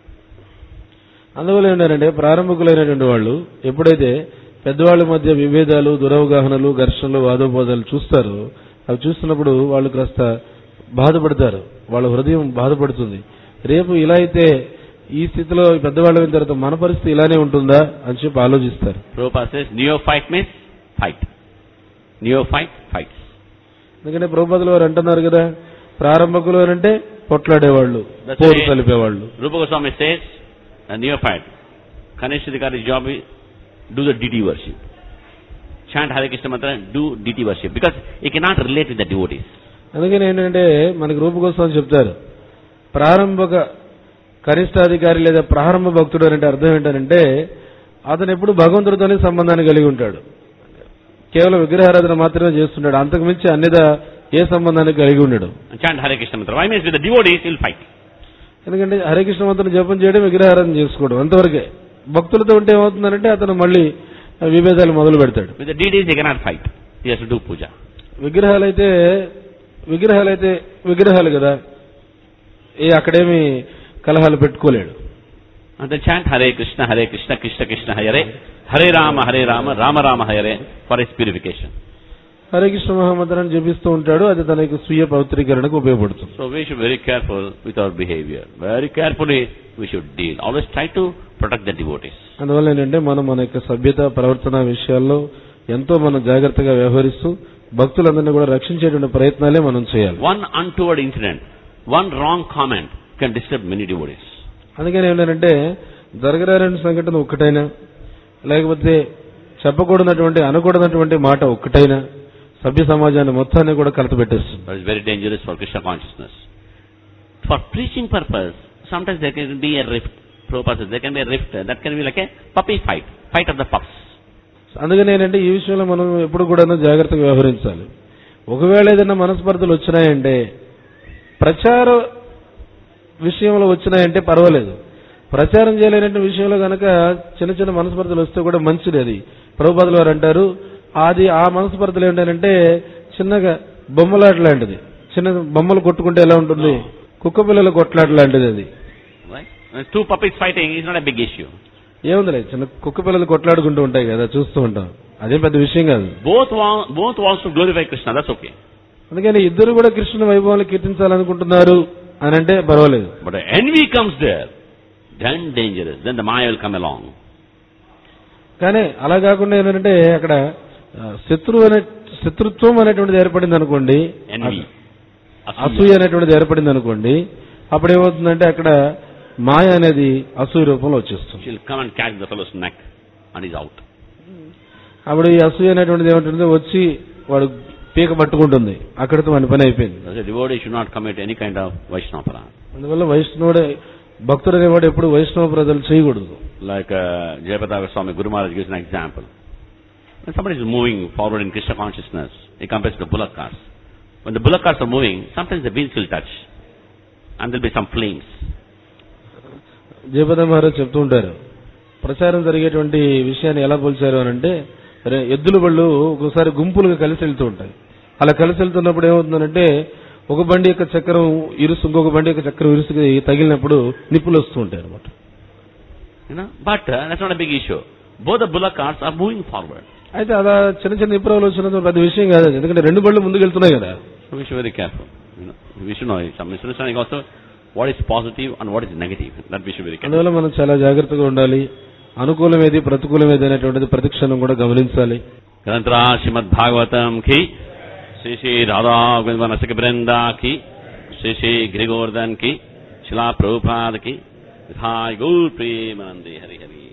అందువల్ల ఏంటంటే ప్రారంభకులైనటువంటి వాళ్ళు ఎప్పుడైతే పెద్దవాళ్ళ మధ్య విభేదాలు దురవగాహనలు ఘర్షణలు వాదోపవాదాలు చూస్తారో అవి చూస్తున్నప్పుడు వాళ్ళు కాస్త బాధపడతారు వాళ్ళ హృదయం బాధపడుతుంది రేపు ఇలా అయితే ఈ స్థితిలో ఈ పెద్దవాళ్ళ అయిన తర్వాత మన పరిస్థితి ఇలానే ఉంటుందా అని చెప్పి ఆలోచిస్తారు Prabhupada says, neophyte means fight. Neophyte fights. ఎందుకంటే ప్రభుపదుల వారు అంటున్నారు కదా ప్రారంభకులు అని అంటే పొట్లాడేవాళ్ళు That's పోరు right. కలిపేవాళ్ళు Rupa Goswami says, a neophyte, Kanishadikari's job is do the deity worship. Chant Hare Krishna mantra, do deity worship. Because he cannot relate with the devotees. అందుకని ఏంటంటే మనకి రూపగోస్వామి చెప్తారు ప్రారంభక కనిష్టాధికారి లేదా ప్రారంభ భక్తుడు అంటే అర్థం ఏంటంటే అతను ఎప్పుడు భగవంతుడితోనే సంబంధాన్ని కలిగి ఉంటాడు కేవలం విగ్రహారాధన మాత్రమే చేస్తుంటాడు అంతకు మించి అన్నిదా ఏ సంబంధాన్ని కలిగి ఉండడు And chant Hare Krishna mantra. Why means with the devotees he'll fight. ఎందుకంటే హరికృష్ణ మంత్రం జపం చేయడం విగ్రహారాధన చేసుకోవడం అంతవరకే భక్తులతో ఉంటే ఏమవుతుందంటే అతను మళ్ళీ విభేదాలు మొదలు పెడతాడు With the deities he cannot fight. He has to do puja. విగ్రహాలైతే విగ్రహాలైతే విగ్రహాలు కదా ఏ అక్కడేమి కలహాలు పెట్టుకోలేడు And then chant Hare Krishna, Hare Krishna, Krishna Krishna Hare, Hare Rama, Hare Rama, Rama Rama Hare for his purification. Hare Krishna మహామంత్రాన్ని జపిస్తూ ఉంటాడు అది తన యొక్క స్వీయ పవిత్రీకరణకు ఉపయోగపడుతుంది So we should be very careful with our behavior. Very carefully we should deal. Always try to protect the devotees. అందువల్ల ఏంటంటే మనం మన యొక్క సభ్యత ప్రవర్తన విషయాల్లో ఎంతో మనం జాగ్రత్తగా వ్యవహరిస్తూ భక్తులందరినీ కూడా రక్షించేటువంటి ప్రయత్నాలే మనం చేయాలి One untoward incident, one wrong comment can disturb many devotees. అందుకని ఏంటంటే జరగరాని సంఘటన ఒక్కటైనా లేకపోతే చెప్పకూడనటువంటి అనకూడనటువంటి మాట ఒక్కటైనా సభ్య సమాజాన్ని మొత్తాన్ని కూడా కలతపెట్టేస్తుంది That is very dangerous for Krishna consciousness. For preaching purpose, sometimes there can be a rift. Prabhupada says there can be a rift. That can be like a puppy fight, fight of the pups. అందుకని ఏంటంటే ఈ విషయంలో మనం ఎప్పుడు కూడా జాగ్రత్తగా వ్యవహరించాలి ఒకవేళ ఏదైనా మనస్పర్ధలు వచ్చినాయంటే ప్రచార విషయంలో వచ్చినాయంటే పర్వాలేదు ప్రచారం చేయలేనటువంటి విషయంలో కనుక చిన్న చిన్న మనస్పర్ధలు వస్తే కూడా మంచిది అది ప్రభుపాదులు వారు అంటారు అది ఆ మనస్పర్ధలు ఏంటంటే చిన్నగా బొమ్మలాట లాంటిది చిన్న బొమ్మలు కొట్టుకుంటే ఎలా ఉంటుంది కుక్క పిల్లల కొట్లాట లాంటిది అది Right? When two puppies fighting is not a big issue. ఏముందిలే చిన్న కుక్క పిల్లలు కొట్లాడుకుంటూ ఉంటాయి కదా చూస్తూ ఉంటాం అదేం పెద్ద విషయం కాదు Both want, both wants to glorify Krishna. That's okay. అందుకని ఇద్దరు కూడా కృష్ణుని వైభవాన్ని కీర్తించాలనుకుంటున్నారు అని అంటే పర్వాలేదు But when envy comes there, then dangerous. Then the Maya will come along. కానీ అలా కాకుండా ఏంటంటే అక్కడ ఆ, శత్రువు అనే శత్రుత్వం అనేటువంటిది ఏర్పడింది అనుకోండి Envy. అసూయ అనేటువంటిది ఏర్పడింది అనుకోండి అప్పుడు ఏమవుతుందంటే అక్కడ మాయ అనేది అసూయ రూపంలో వచ్చేస్తుంది She'll come and catch the fellow's neck and he's out. అప్పుడు ఈ అసూయ అనేటువంటిది ఏమంటుంది వచ్చి వాడు పీక పట్టుకుంటుంది అక్కడితో మన పని అయిపోయింది As a devotee should not commit any kind of Vaishnava parana. అందువల్ల వైష్ణవుడే భక్తుడు అనేవాడు ఎప్పుడు వైష్ణవ ప్రజలు చేయకూడదు Like uh, Jayapataka Swami Guru Maharaj gives an example. When somebody is moving forward in Krishna consciousness, he compares to bullock cars. When the bullock cars are moving, sometimes the wheels will touch. And there will be some flames. జయపద Maharaj చెప్తూ ఉంటారు ప్రచారం జరిగేటువంటి విషయాన్ని ఎలా పోల్చారు అని అంటే రే- ఎద్దుల బళ్ళు ఒకసారి గుంపులుగా కలిసి వెళ్తూ ఉంటాయి అలా కలిసి వెళ్తున్నప్పుడు ఏమవుతుందంటే ఒక బండి యొక్క చక్రం ఇరుసు ఇంకొక బండి యొక్క చక్రం ఇరుసుకి తగిలినప్పుడు నిప్పులు వస్తూ ఉంటాయి అనమాట You know? But uh, that's not a big issue. Both the bullock cars are moving forward. అయితే అలా చిన్న చిన్న నిప్పురవులు వచ్చినందుకు పెద్ద విషయం కాదు అది. ఎందుకంటే రెండు బళ్ళు ముందుకు వెళ్తున్నాయి కదా So we should be very careful. You know? We should know some misunderstanding also what is positive and what is negative. That we should be very careful. అందువల్ల మనం చాలా జాగ్రత్తగా ఉండాలి అనుకూలం ఏది ప్రతికూలం ఏది అనేటువంటిది ప్రతిక్షణం కూడా గమనించాలి ग्रंथरा श्रीमद भागवतम की श्री श्री राधा नसिक वृंदा की श्री श्री ग्रिगोर्धन की शिला प्रभुपाद की गौर प्रेमानंदे हरि हरि